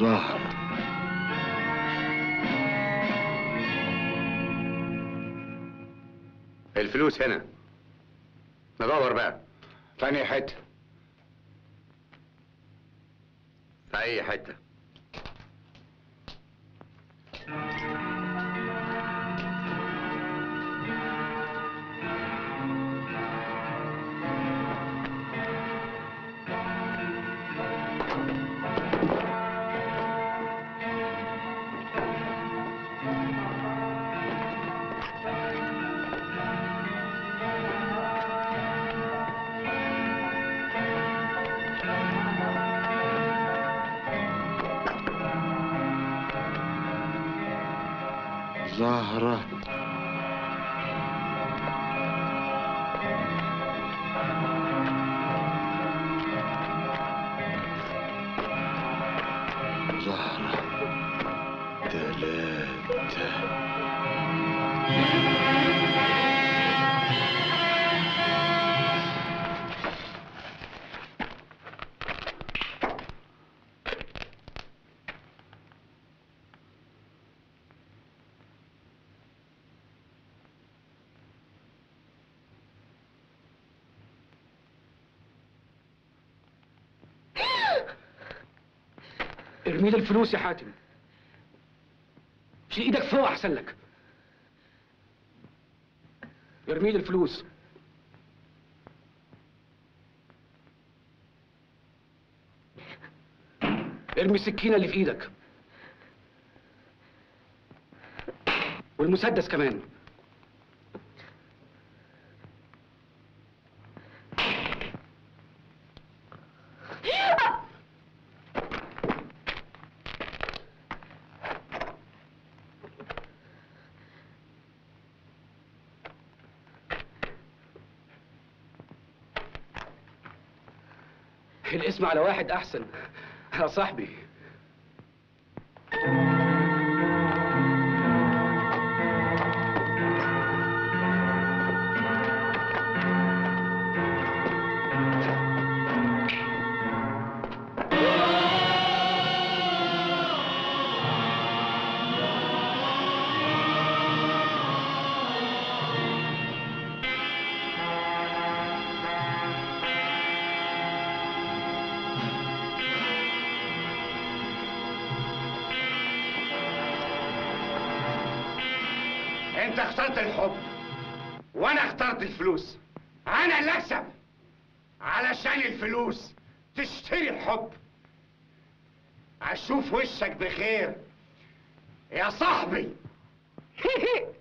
زهرة الفلوس هنا ندور بقى تاني حتة في اي حته زهرة زهرة تلاتة ارمي لي الفلوس يا حاتم شيل ايدك فوق احسن لك ارمي لي الفلوس ارمي السكينه اللي في ايدك والمسدس كمان الاسم على واحد احسن يا صاحبي انت اخترت الحب وانا اخترت الفلوس انا اللي اكسب علشان الفلوس تشتري الحب اشوف وشك بخير يا صاحبي